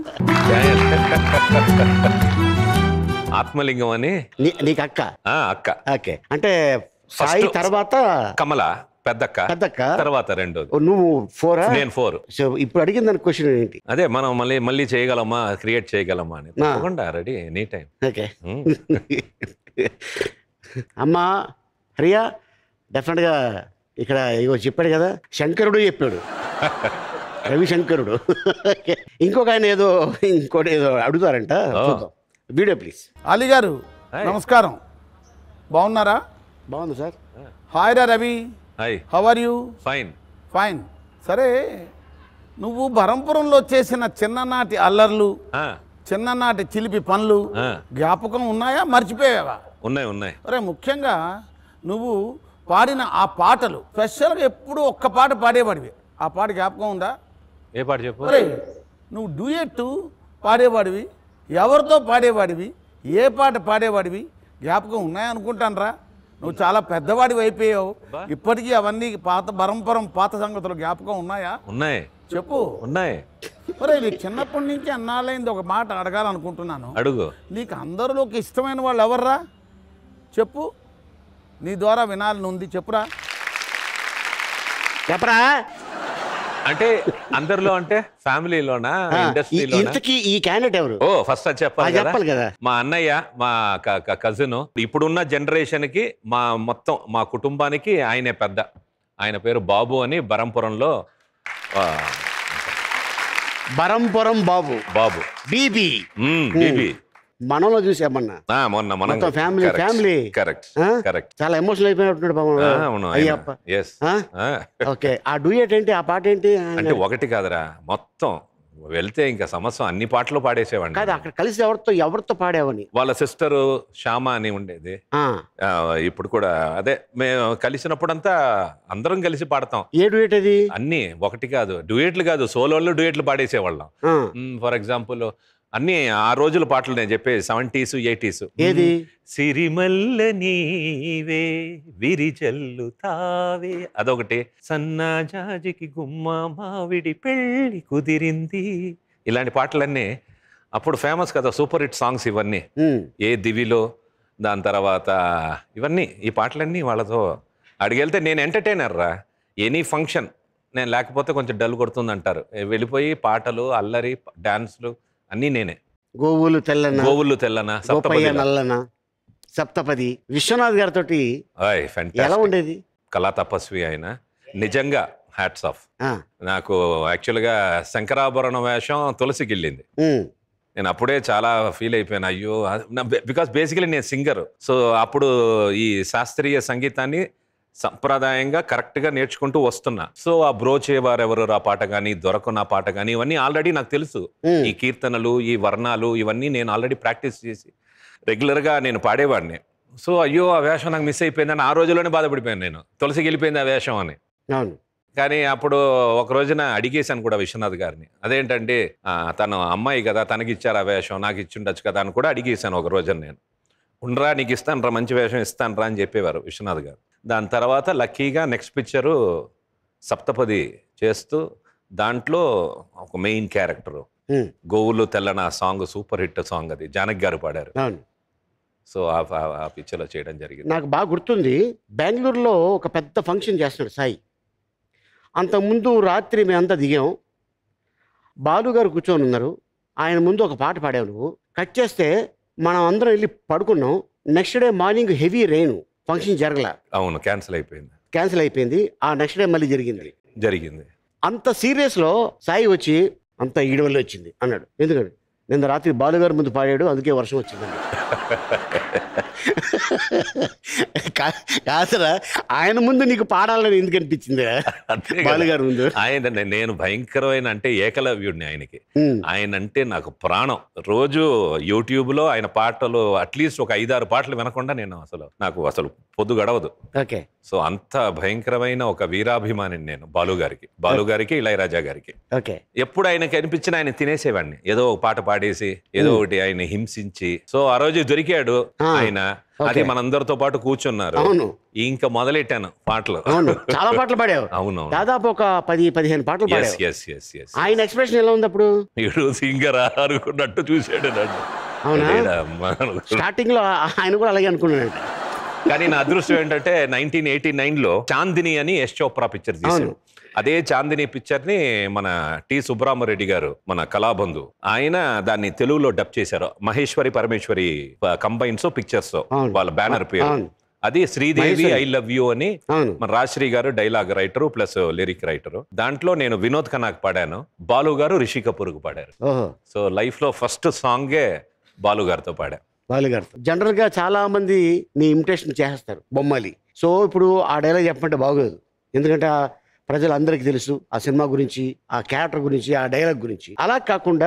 ఆత్మలింగం అని నీ- నీకు అక్క ఆ, అక్క ఓకే అంటే సాయి First- తర్వాత కమల పెద్దక్క పెద్దక్క? తర్వాత రెండోది ఓ, నువ్వు ఫోరా నేను ఫోర్ సో ఇప్పుడు అడిగిన దాని క్వశ్చన్ ఏంటి అదే మనం మళ్ళీ మళ్ళీ చేయగలమా క్రియేట్ చేయగలమా అని ఆ. తప్పకుండా రెడీ ఎనీ టైం ఓకే అమ్మా హరియా డెఫినెట్గా ఇక్కడ ఇగో చెప్పాడు కదా శంకరుడు చెప్పాడు రవిశంకరుడు ఓకే. ఇంకొక ఆయన ఏదో ఇంకోటి ఏదో అడుగుతారంట చూద్దాం వీడియో ప్లీజ్ అలీ గారు నమస్కారం బాగున్నారా బాగుంది సార్ హాయ్ రా Ravi hi how are you fine fine సరే నువ్వు బరంపురంలో చేసిన చిన్ననాటి అల్లర్లు చిన్ననాటి చిలిపి పనులు జ్ఞాపకం ఉన్నాయా మర్చిపోయావా ఉన్నాయి ఉన్నాయి అరే ముఖ్యంగా నువ్వు పాడిన ఆ పాటలు స్పెషల్గా ఎప్పుడు ఒక్క పాట పాడేవాడివి ఆ పాట జ్ఞాపకం ఉందా ఏ పాట చెప్పు అరే నువ్వు డ్యూయెట్ పాడేవాడివి ఎవరితో పాడేవాడివి ఏ పాట పాడేవాడివి జ్ఞాపకం ఉన్నాయనుకుంటానరా నువ్వు చాలా పెద్దవాడివి అయిపోయావు ఇప్పటికీ అవన్నీ పాత పరంపరం పాత సంగతులు జ్ఞాపకం ఉన్నాయా ఉన్నాయి చెప్పు ఉన్నాయి ఒరే నీకు చిన్నప్పటి నుంచి అన్నాళ్ళైంది ఒక మాట అడగాలనుకుంటున్నాను అడుగు నీకు అందరిలోకి ఇష్టమైన వాళ్ళు ఎవర్రా చెప్పు నీ ద్వారా వినాలని ఉంది చెప్పురా చెప్పరా అంటే అందరిలో అంటే ఫ్యామిలీలోనా ఆ, ఈ- ఇండస్ట్రీలోనా ఇంతకీ ఈ క్యాండిడేట్ ఎవరు ఓ ఫస్ట్ అది చెప్పాలి అది చెప్పాలి కదా. మా అన్నయ్య మా కజిన్ ఇప్పుడున్న జనరేషన్ కి మా మొత్తం మా కుటుంబానికి ఆయనే పెద్ద ఆయన పేరు బాబు అని బరంపురంలో ఆ, బరంపురం బాబు బాబు బీబీ బీబీ మనలో చూసామన్నా ఆ, మొన్న మనం మొత్తం ఫ్యామిలీ ఫ్యామిలీ కరెక్ట్ కరెక్ట్ చాలా ఎమోషనల్ అయిపోయినట్టున్నాడు బాబు అవును అయ్యప్ప ఎస్ ఆ? ఓకే ఆ డూయట్ ఏంటి ఆ పాట ఏంటి అంటే ఒకటి కాదురా మొత్తం వెళ్తే ఇంకా సంవత్సరం అన్ని పాటలు పాడేసేవాడిని కాదు అక్కడ కలిసి ఎవరితో ఎవరితో పాడావని వాళ్ళ సిస్టరు శ్యామ అని ఉండేది ఆ. ఆ, ఇప్పుడు కూడా అదే మేము కలిసినప్పుడంతా అందరం కలిసి పాడతాం ఏ డూయట్ అది అన్ని ఒకటి కాదు డ్యూయట్లు కాదు సోలోళ్ళు డ్యూయట్లు పాడేసేవాళ్ళం ఆ. ఫర్ ఎగ్జాంపుల్ అన్ని ఆ రోజుల పాటలు నేను చెప్పేది సెవెంటీస్ ఎయిటీస్ ఏది? సిరిమల్ల నీవే విరిజల్లుతావే అదొకటి సన్నాజాజికి గుమ్మ మావిడి పెళ్ళి కుదిరింది ఇలాంటి పాటలన్నీ అప్పుడు ఫేమస్ కదా సూపర్ హిట్ సాంగ్స్ ఇవన్నీ ఏ దివిలో దాని తర్వాత ఇవన్నీ ఈ పాటలన్నీ వాళ్ళతో అడిగెళ్తే నేను ఎంటర్టైనర్ రా ఎనీ ఫంక్షన్ నేను లేకపోతే కొంచెం డల్ కొడుతుంది అంటారు వెళ్ళిపోయి పాటలు అల్లరి డాన్స్లు అన్నీ నేనే గోవులు తెల్లన గోవులు తెల్లన గోపయ్య సప్తపదిలా. నల్లన సప్తపది విశ్వనాథ్ గారితో ఆయ్, fantastic. ఎలా ఉండేది కళా తపస్వి ఆయన నిజంగా హ్యాట్స్ ఆఫ్ ఆ. నాకు యాక్చువల్గా శంకరాభరణ వేషం తులసి గిల్లింది ఉమ్. నేను అప్పుడే చాలా ఫీల్ అయిపోయాను అయ్యో బికాస్ బేసికలీ నేను సింగర్ సో అప్పుడు ఈ శాస్త్రీయ సంగీతాన్ని సంప్రదాయంగా కరెక్ట్గా నేర్చుకుంటూ వస్తున్నా సో ఆ బ్రోచేవారెవరు ఆ పాట కానీ దొరకున్న పాట కానీ ఇవన్నీ ఆల్రెడీ నాకు తెలుసు Hmm. ఈ కీర్తనలు ఈ వర్ణాలు ఇవన్నీ నేను ఆల్రెడీ ప్రాక్టీస్ చేసి రెగ్యులర్గా నేను పాడేవాడిని సో అయ్యో ఆ వేషం నాకు మిస్ అయిపోయిందని ఆ రోజులోనే బాధపడిపోయాను నేను తులసికి వెళ్ళిపోయింది ఆ వేషం అని అవును కానీ అప్పుడు ఒక రోజున అడిగేశాను కూడా విశ్వనాథ్ గారిని అదేంటంటే ఆ, తను అమ్మాయి కదా తనకి ఇచ్చారు ఆ వేషం నాకు ఇచ్చి ఉండొచ్చు కదా అని కూడా అడిగేశాను ఒక రోజున నేను ఉండరా నీకు ఇస్తాను రా మంచి వేషం ఇస్తాను రా అని చెప్పేవారు విశ్వనాథ్ గారు దాని తర్వాత లక్కీగా నెక్స్ట్ పిక్చరు సప్తపది చేస్తూ దాంట్లో ఒక మెయిన్ క్యారెక్టరు Hmm. గోవులు తెల్లన సాంగ్ సూపర్ హిట్ సాంగ్ అది జానక్ గారు పాడారు అవును సో ఆ- ఆ- ఆ పిక్చర్లో చేయడం జరిగింది నాకు బాగా గుర్తుంది బెంగళూరులో ఒక పెద్ద ఫంక్షన్ చేస్తున్నాడు సాయి అంతకుముందు రాత్రి మేమంతా దిగాం బాలు గారు కూర్చొని ఉన్నారు ఆయన ముందు ఒక పాట పాడావు నువ్వు కట్ చేస్తే మనం అందరం వెళ్ళి పడుకున్నాం next day morning heavy rain function జరగల అవును క్యాన్సిల్ అయిపోయింది క్యాన్సిల్ అయిపోయింది ఆ నెక్స్ట్ డే మళ్ళీ జరిగింది జరిగింది అంత సీరియస్లో సాయి వచ్చి అంత ఈడ వల్ల వచ్చింది అన్నాడు ఎందుకంటే నిన్న రాత్రి బాలుగారు ముందు పాడాడు అందుకే వర్షం వచ్చింది కా- కాదురా ఆయన ముందు నీకు పాడాలని ఎందుకు అనిపించింది అంతే కదా. బాలుగారు ముందు ఆయన నే- నేను భయంకరమైన అంటే ఏకలవ్యుడిని ఆయనకి ఉమ్, ఆయన అంటే నాకు ప్రాణం రోజు యూట్యూబ్ లో ఆయన పాటలు అట్లీస్ట్ ఒక ఐదారు పాటలు వినకుండా నేను అసలు నాకు అసలు పొద్దు గడవదు ఓకే సో అంత భయంకరమైన ఒక వీరాభిమానిని నేను బాలు గారికి బాలు గారికి ఇళయరాజా గారికి ఓకే ఎప్పుడు ఆయనకి అనిపించిన ఆయన తినేసేవాడిని ఏదో ఒక పాట పాడేసి ఏదో ఒకటి ఆయన హింసించి సో ఆ రోజు దొరికాడు ఆ, ఆయన అది ఓకే. మనందరితో పాటు కూర్చున్నారు అవును ఇంకా మొదలెట్టాను పాటలు అవును చాలా పాటలు పాడావు అవును దాదాపు ఒక పది పదిహేను పాటలు ఎస్ పాడావు ఎస్ ఎస్ ఎస్ ఆయన ఎక్స్ప్రెషన్ ఎలా ఉంది అప్పుడు వీడు సింగరా అనుకున్నట్టు చూశాడు నన్ను అవునా? లేడా అమ్మా అనుకున్నా. స్టార్టింగ్ లో ఆయన కూడా అలాగే అనుకున్నాడు కానీ నా అదృష్టం ఏంటంటే నైన్టీన్ ఎయిటీ నైన్ లో చాందిని అని యశ్ చోప్రా పిక్చర్ తీశారు అవును. అదే చాందిని పిక్చర్ ని మన టి సుబ్రహ్మరెడ్డి గారు మన కళాబంధు ఆయన దాన్ని తెలుగులో డబ్ చేశారు మహేశ్వరి పరమేశ్వరి కంబైన్స్ పిక్చర్స్ అవును. వాళ్ళ బ్యానర్ పేరు అవును. అది Sridevi Maheshwari. I love you అని అవును మన రాజశ్రీ గారు dialogue writer plus lyric writer దాంట్లో నేను వినోద్ ఖన్నాకు పాడాను బాలు గారు రిషి కపూర్కు పాడారు ఓహో సో లైఫ్ లో ఫస్ట్ సాంగే బాలు గారితో పాడా బాలుగారు జనరల్ గా చాలా మంది నీ ఇమిటేషన్ చేస్తారు బొమ్మాలి సో ఇప్పుడు ఆ డైలాగ్ చెప్పమంటే బాగోదు ఎందుకంటే ఆ ప్రజలందరికీ తెలుసు ఆ సినిమా గురించి ఆ క్యారెక్టర్ గురించి ఆ డైలాగ్ గురించి అలా కాకుండా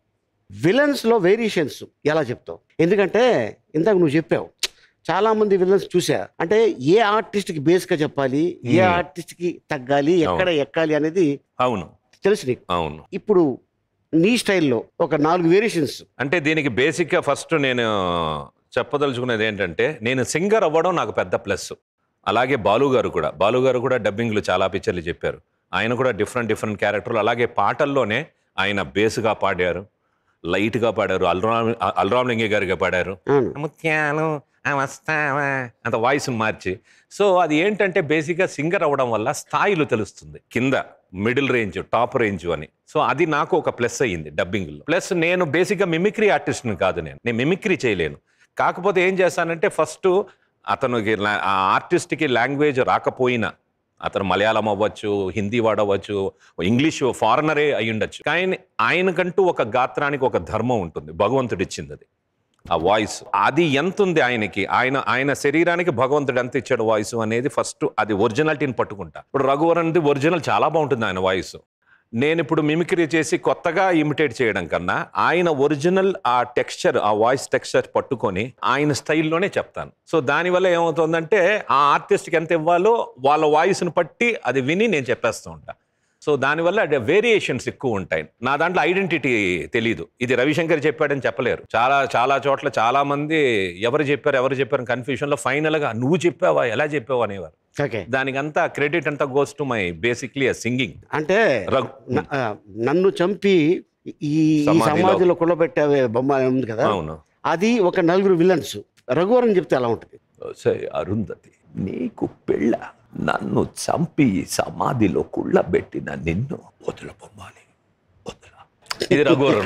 విలన్స్ లో వేరియేషన్స్ ఎలా చెప్తావు ఎందుకంటే ఇందాక నువ్వు చెప్పావు చాలా మంది విలన్స్ చూసా అంటే ఏ ఆర్టిస్ట్ కి బేస్ గా చెప్పాలి ఏ Hmm. ఆర్టిస్ట్ కి తగ్గాలి ఎక్కడ ఎక్కాలి అనేది అవును తెలుసు నీకు అవును ఇప్పుడు నీ స్టైల్లో ఒక నాలుగు వేరియేషన్స్ అంటే దీనికి బేసిక్గా ఫస్ట్ నేను చెప్పదలుచుకునేది ఏంటంటే నేను సింగర్ అవ్వడం నాకు పెద్ద ప్లస్ అలాగే బాలు గారు కూడా బాలు గారు కూడా డబ్బింగ్లు చాలా పిక్చర్లు చెప్పారు ఆయన కూడా డిఫరెంట్ డిఫరెంట్ క్యారెక్టర్లు అలాగే పాటల్లోనే ఆయన బేస్గా పాడారు లైట్గా పాడారు అల్రామ్ అల్రామ్ లింగే గారిగా పాడారు ముత్యాలు ఆ వస్తావా అంత వాయిస్ మార్చి సో అది ఏంటంటే బేసిక్గా సింగర్ అవ్వడం వల్ల స్థాయిలు తెలుస్తుంది కింద మిడిల్ రేంజ్ టాప్ రేంజ్ అని సో అది నాకు ఒక ప్లస్ అయ్యింది డబ్బింగ్లో ప్లస్ నేను బేసిక్గా మిమిక్రీ ఆర్టిస్ట్ని కాదు నేను నేను మిమిక్రీ చేయలేను కాకపోతే ఏం చేస్తానంటే ఫస్ట్ అతనికి లా- ఆ ఆర్టిస్ట్కి లాంగ్వేజ్ రాకపోయినా అతను మలయాళం అవ్వచ్చు హిందీ వాడవచ్చు ఇంగ్లీష్ ఫారినరే అయి ఉండొచ్చు కానీ ఆయనకంటూ ఒక గాత్రానికి ఒక ధర్మం ఉంటుంది భగవంతుడు ఇచ్చింది అది ఆ వాయిస్ అది ఎంత ఉంది ఆయనకి ఆయన ఆయన శరీరానికి భగవంతుడు ఎంత ఇచ్చాడు వాయిస్ అనేది ఫస్ట్ అది ఒరిజినాలిటీని పట్టుకుంటా ఇప్పుడు రఘువరన్ది ఒరిజినల్ చాలా బాగుంటుంది ఆయన వాయిస్ నేను ఇప్పుడు మిమిక్రీ చేసి కొత్తగా ఇమిటేట్ చేయడం కన్నా ఆయన ఒరిజినల్ ఆ టెక్స్చర్ ఆ వాయిస్ టెక్స్చర్ పట్టుకొని ఆయన స్టైల్లోనే చెప్తాను సో దానివల్ల ఏమవుతుందంటే ఆ ఆర్టిస్ట్కి ఎంత ఇవ్వాలో వాళ్ళ వాయిస్ని పట్టి అది విని నేను చెప్పేస్తూ ఉంటా సో దానివల్ల వేరియేషన్స్ ఎక్కువ ఉంటాయి నా దాంట్లో ఐడెంటిటీ తెలియదు ఇది రవిశంకర్ చెప్పాడని చెప్పలేరు చాలా చాలా చోట్ల చాలా మంది ఎవరు చెప్పారు ఎవరు చెప్పారు కన్ఫ్యూజన్లో ఫైనల్గా నువ్వు చెప్పావా ఎలా చెప్పావా అనేవారు ఓకే దానికంతా క్రెడిట్ అంతా goes to my basically singing అంటే న- ఆ, నన్ను చంపి ఈ ఈ సమాధిలో. సమాధిలో కుళ్ళబెట్టావే బొమ్మ ఉంది కదా అవును అది ఒక నలుగురు విలన్స్ రఘువరన్ చెప్తే ఎలా ఉంటుంది అరుంధతి నీకు పెళ్ళ నన్ను చంపి సమాధిలో కుళ్ళబెట్టిన నిన్ను వదుల బొమ్మాలి ఇది రఘువరన్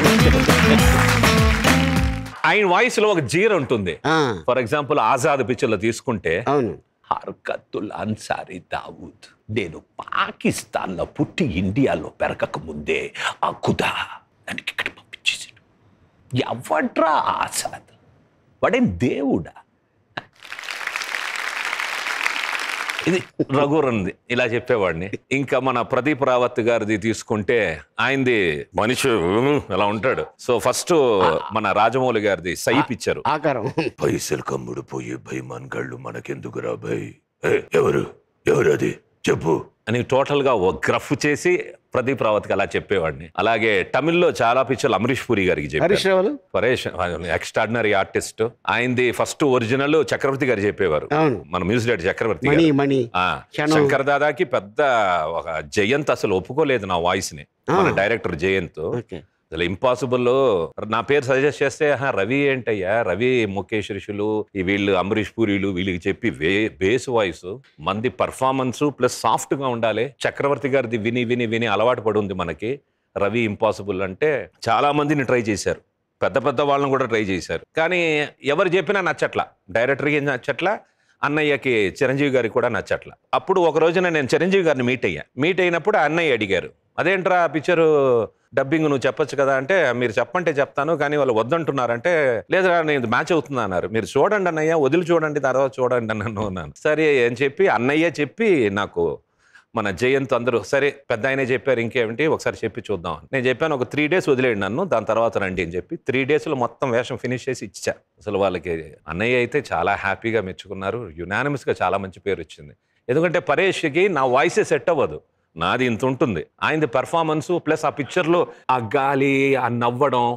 ఆయన వాయిస్ లో ఒక జీర ఉంటుంది ఫర్ ఎగ్జాంపుల్ ఆజాద్ పిక్చర్ లో తీసుకుంటే అవును హర్కత్తుల్ అన్సారీ దావూద్ నేను పాకిస్తాన్లో పుట్టి ఇండియాలో పెరగక ముందే ఆ ఖుదా నన్ను ఇక్కడ పంపించేసాడు ఎవడ్రా ఆసాద్ వాడేం దేవుడా ఇది రఘురంది ఇలా చెప్పేవాడిని ఇంకా మన ప్రదీప్ రావత్ గారిది తీసుకుంటే ఆయనది మనిషి ఉమ్, ఇలా ఉంటాడు సో ఫస్ట్ మన రాజమౌళి గారిది సై పిక్చర్ ఆకారం పైసలు కమ్ముడు పోయే భయమాన్ గళ్ళు మనకెందుకురా భయ్ ఏ, ఎవరు ఎవరు అది చెప్పు అని టోటల్ గా ఓ గ్రఫ్ చేసి ప్రదీప్ రావత్కి అలా చెప్పేవాడిని అలాగే తమిళ్లో చాలా పిక్చర్లు అమరీష్ పురి గారికి హరీష్ చెప్పారు రావులు పరేష్ ఎక్స్ట్రాడినరీ ఆర్టిస్ట్ ఆయనది ఫస్ట్ ఒరిజినల్ చక్రవర్తి గారు చెప్పేవారు అవును మన మ్యూజిక్ డైరెక్టర్ చక్రవర్తి మణి గారు మణి ఆ, క్షణం. శంకర్ దాదాకి పెద్ద ఒక జయంత్ అసలు ఒప్పుకోలేదు నా వాయిస్ ని మన డైరెక్టర్ జయంత్ ఓకే అసలు ఇంపాసిబుల్ నా పేరు సజెస్ట్ చేస్తే "ఆహా, రవి ఏంటయ్యా రవి ముఖేష్ ఋషులు ఈ వీళ్ళు అంబరీష్ పూరీలు వీళ్ళకి చెప్పి వే బేస్ వాయిస్ మంది పర్ఫార్మెన్స్ ప్లస్ సాఫ్ట్ గా ఉండాలి చక్రవర్తి గారిది విని విని విని అలవాటు పడి ఉంది మనకి రవి ఇంపాసిబుల్ అంటే చాలా మందిని ట్రై చేశారు పెద్ద పెద్ద వాళ్ళని కూడా ట్రై చేశారు కానీ ఎవరు చెప్పినా నచ్చట్లా డైరెక్టర్కి నచ్చట్లా అన్నయ్యకి చిరంజీవి గారికి కూడా నచ్చట్లా అప్పుడు ఒక రోజున నేను చిరంజీవి గారిని మీట్ అయ్యా మీట్ అయినప్పుడు అన్నయ్య అడిగారు అదేంట్రా పిక్చరు డబ్బింగ్ నువ్వు చెప్పొచ్చు కదా అంటే మీరు చెప్పంటే చెప్తాను కానీ వాళ్ళు వద్దంటున్నారంటే లేదురా నేను మ్యాచ్ అవుతుంది అన్నారు మీరు చూడండి అన్నయ్య వదిలి చూడండి తర్వాత చూడండి అన్నాను అన్నాను సరే అని చెప్పి అన్నయ్య చెప్పి నాకు మన జయంత్ అందరూ సరే పెద్ద ఆయనే చెప్పారు ఇంకేమిటి ఒకసారి చెప్పి చూద్దాం నేను చెప్పాను ఒక త్రీ డేస్ వదిలేయండి నన్ను దాని తర్వాత రండి అని చెప్పి త్రీ డేస్లో మొత్తం వేషం ఫినిష్ చేసి ఇచ్చా అసలు వాళ్ళకి అన్నయ్య అయితే చాలా హ్యాపీగా మెచ్చుకున్నారు యునానిమస్గా చాలా మంచి పేరు వచ్చింది ఎందుకంటే పరేష్కి నా వాయిసే సెట్ అవ్వదు నాది ఇంత ఉంటుంది ఆయనది పెర్ఫార్మెన్స్ ప్లస్ ఆ పిక్చర్లో ఆ గాలి ఆ నవ్వడం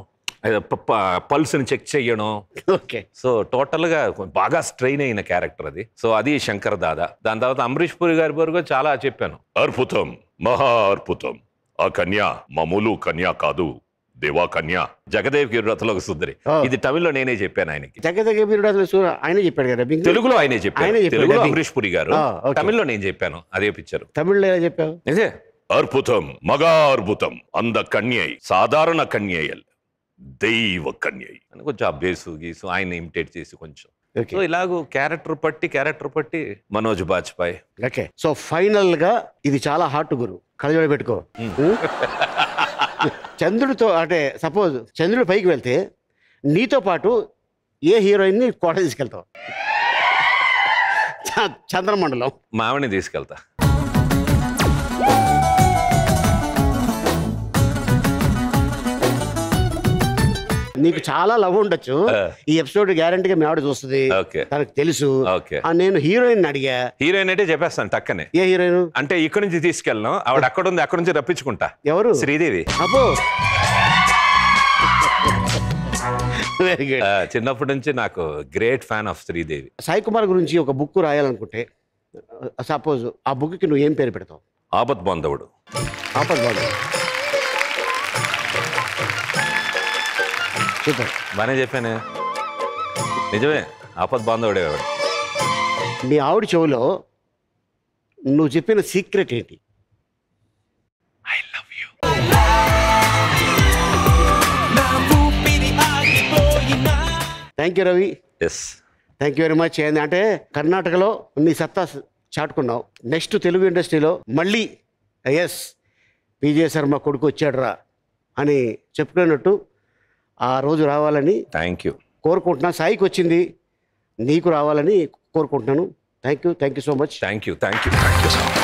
పల్స్ని చెక్ చేయడం ఓకే సో టోటల్ గా బాగా స్ట్రెయిన్ అయిన క్యారెక్టర్ అది సో అది శంకర్ దాదా దాని తర్వాత అమరీష్ పురి గారి వరకు చాలా చెప్పాను అద్భుతం మహా అద్భుతం ఆ కన్య మామూలు కన్య కాదు దేవా కన్య జగదేవ్ గిరిరథలోకి సుందరి ఇది తమిళ్లో నేనే చెప్పాను ఆయనకి జగదగ మీరు అసలు సూర- ఆయనే చెప్పాడు కదా dubbing? తెలుగులో ఆయనే చెప్పారు ఆయనే చెప్పాడు తెలుగులో dubbing. అమరీష్ పురి గారు ఆ, okay. తమిళ్లో నేను చెప్పాను అదే పిక్చర్ తమిళ్లో ఎలా చెప్పావు ఇదే అద్భుతం మగా అద్భుతం అంద కన్యై సాధారణ కన్యయల్ దైవ కన్యై అని కొంచెం ఆ బేసు గీసు ఆయన ఇమిటేట్ చేసి కొంచెం Okay. సో ఇలాగూ క్యారెక్టర్ పట్టి క్యారెక్టర్ పట్టి Manoj Bajpai okay so final గా ఇది చాలా హార్ట్ గురు కళ్ళజోడ పెట్టుకో ఉం? చంద్రుడితో అంటే సపోజ్ చంద్రుడి పైకి వెళ్తే నీతో పాటు ఏ హీరోయిన్ ని కోట తీసుకెళ్తావు చ- చంద్రమండలం మావిని తీసుకెళ్తా నీకు చాలా లవ్ ఉండొచ్చు ఈ ఎపిసోడ్ గ్యారంటీగా మీ ఆవిడ చూస్తుంది ఓకే తనకు తెలుసు ఓకే ఆ, నేను హీరోయిన్ అడిగా హీరోయిన్ అంటే చెప్పేస్తాను టక్కనే ఏ హీరోయిన్ అంటే ఇక్కడి నుంచి తీసుకెళ్ళను ఆవిడ అక్కడ ఉంది అక్కడ నుంచి రప్పించుకుంటా ఎవరు శ్రీదేవి అబ్బో వెరీ గుడ్ ఆ, చిన్నప్పటి నుంచి నాకు great fan of Sridevi Sai Kumar గురించి ఒక బుక్ రాయాలనుకుంటే సపోజ్ ఆ బుక్కి నువ్వు ఏం పేరు పెడతావు ఆపత్ బాంధవుడు ఆపద్ బాబు సూపర్ బానే చెప్పానే నిజమే ఆపత్ బాంధవుడే ఆవిడ మీ ఆవిడ చెవులో నువ్వు చెప్పిన సీక్రెట్ ఏంటి thank you Ravi yes thank you very much ఏంది అంటే కర్ణాటకలో నీ సత్తా చాటుకున్నావు నెక్స్ట్ తెలుగు ఇండస్ట్రీలో మళ్ళీ ఎస్ విజయ శర్మ కొడుకు వచ్చాడురా అని చెప్పుకున్నట్టు ఆ రోజు రావాలని థ్యాంక్ యూ కోరుకుంటున్నా సాయికి వచ్చింది నీకు రావాలని కోరుకుంటున్నాను thank you thank you so much thank you thank you thank you sir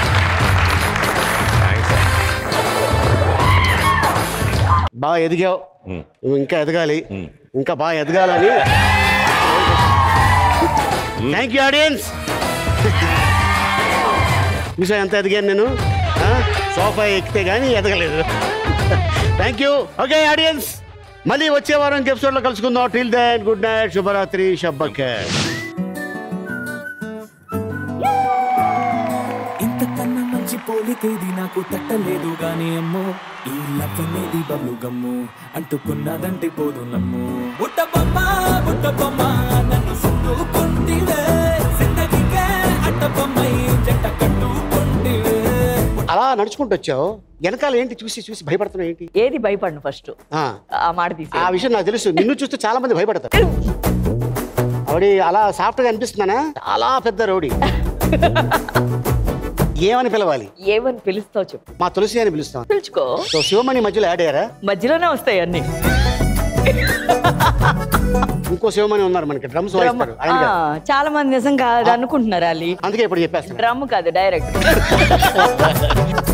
బాగా ఎదిగావు నువ్వు ఇంకా ఎదగాలి ఇంకా బాగా ఎదగాలని థ్యాంక్ యూ ఆడియన్స్ చూసా ఎంత ఎదిగాను నేను ఆ? సోఫా ఎక్కితే కానీ ఎదగలేదు థ్యాంక్ యూ ఓకే ఆడియన్స్ మళ్ళీ వచ్చే వారం ఇంక ఎపిసోడ్లో కలుసుకుందాం టిల్ దెన్ గుడ్ నైట్ శుభరాత్రి షబ్బకే ఇంతకన్నా మంచి పోలికేది నాకు తట్టలేదు గాని అమ్మో ఈ లవ్ అనేది బబ్లు గమ్ము అంటుకున్నదంటే పోదు నమ్ము బుట్ట బొమ్మ బుట్ట బొమ్మ నన్ను సుట్టుకుంటివే జిందగీకే అట్ట బొమ్మై జంట కట్టుకుంటివే అలా నడుచుకుంటూ వచ్చావు వెనకాల ఏంటి చూసి చూసి భయపడుతున్నావు ఏంటి ఏది భయపడను ఫస్ట్ ఆ, ఆ మాట తీసి ఆ విషయం నాకు తెలుసు నిన్ను చూస్తే చాలా మంది భయపడతారు ఆవిడ అలా సాఫ్ట్ గా అనిపిస్తున్నానా చాలా పెద్ద రౌడీ ఏమని పిలవాలి ఏమని పిలుస్తావు చెప్పు మా తులసి అని పిలుస్తాం పిలుచుకో సో శివమణి మధ్యలో యాడ్ అయ్యారా మధ్యలోనే వస్తాయి అన్ని ఇంకో శివమణి ఉన్నారు మనకి డ్రమ్స్ డ్రమ్ వాయిస్తారు ఆయన కాదు. ఆ, చాలా మంది నిజం కాదు అనుకుంటున్నారు అలీ అందుకే ఇప్పుడు చెప్పేస్తాను డ్రమ్ కాదు డైరెక్ట్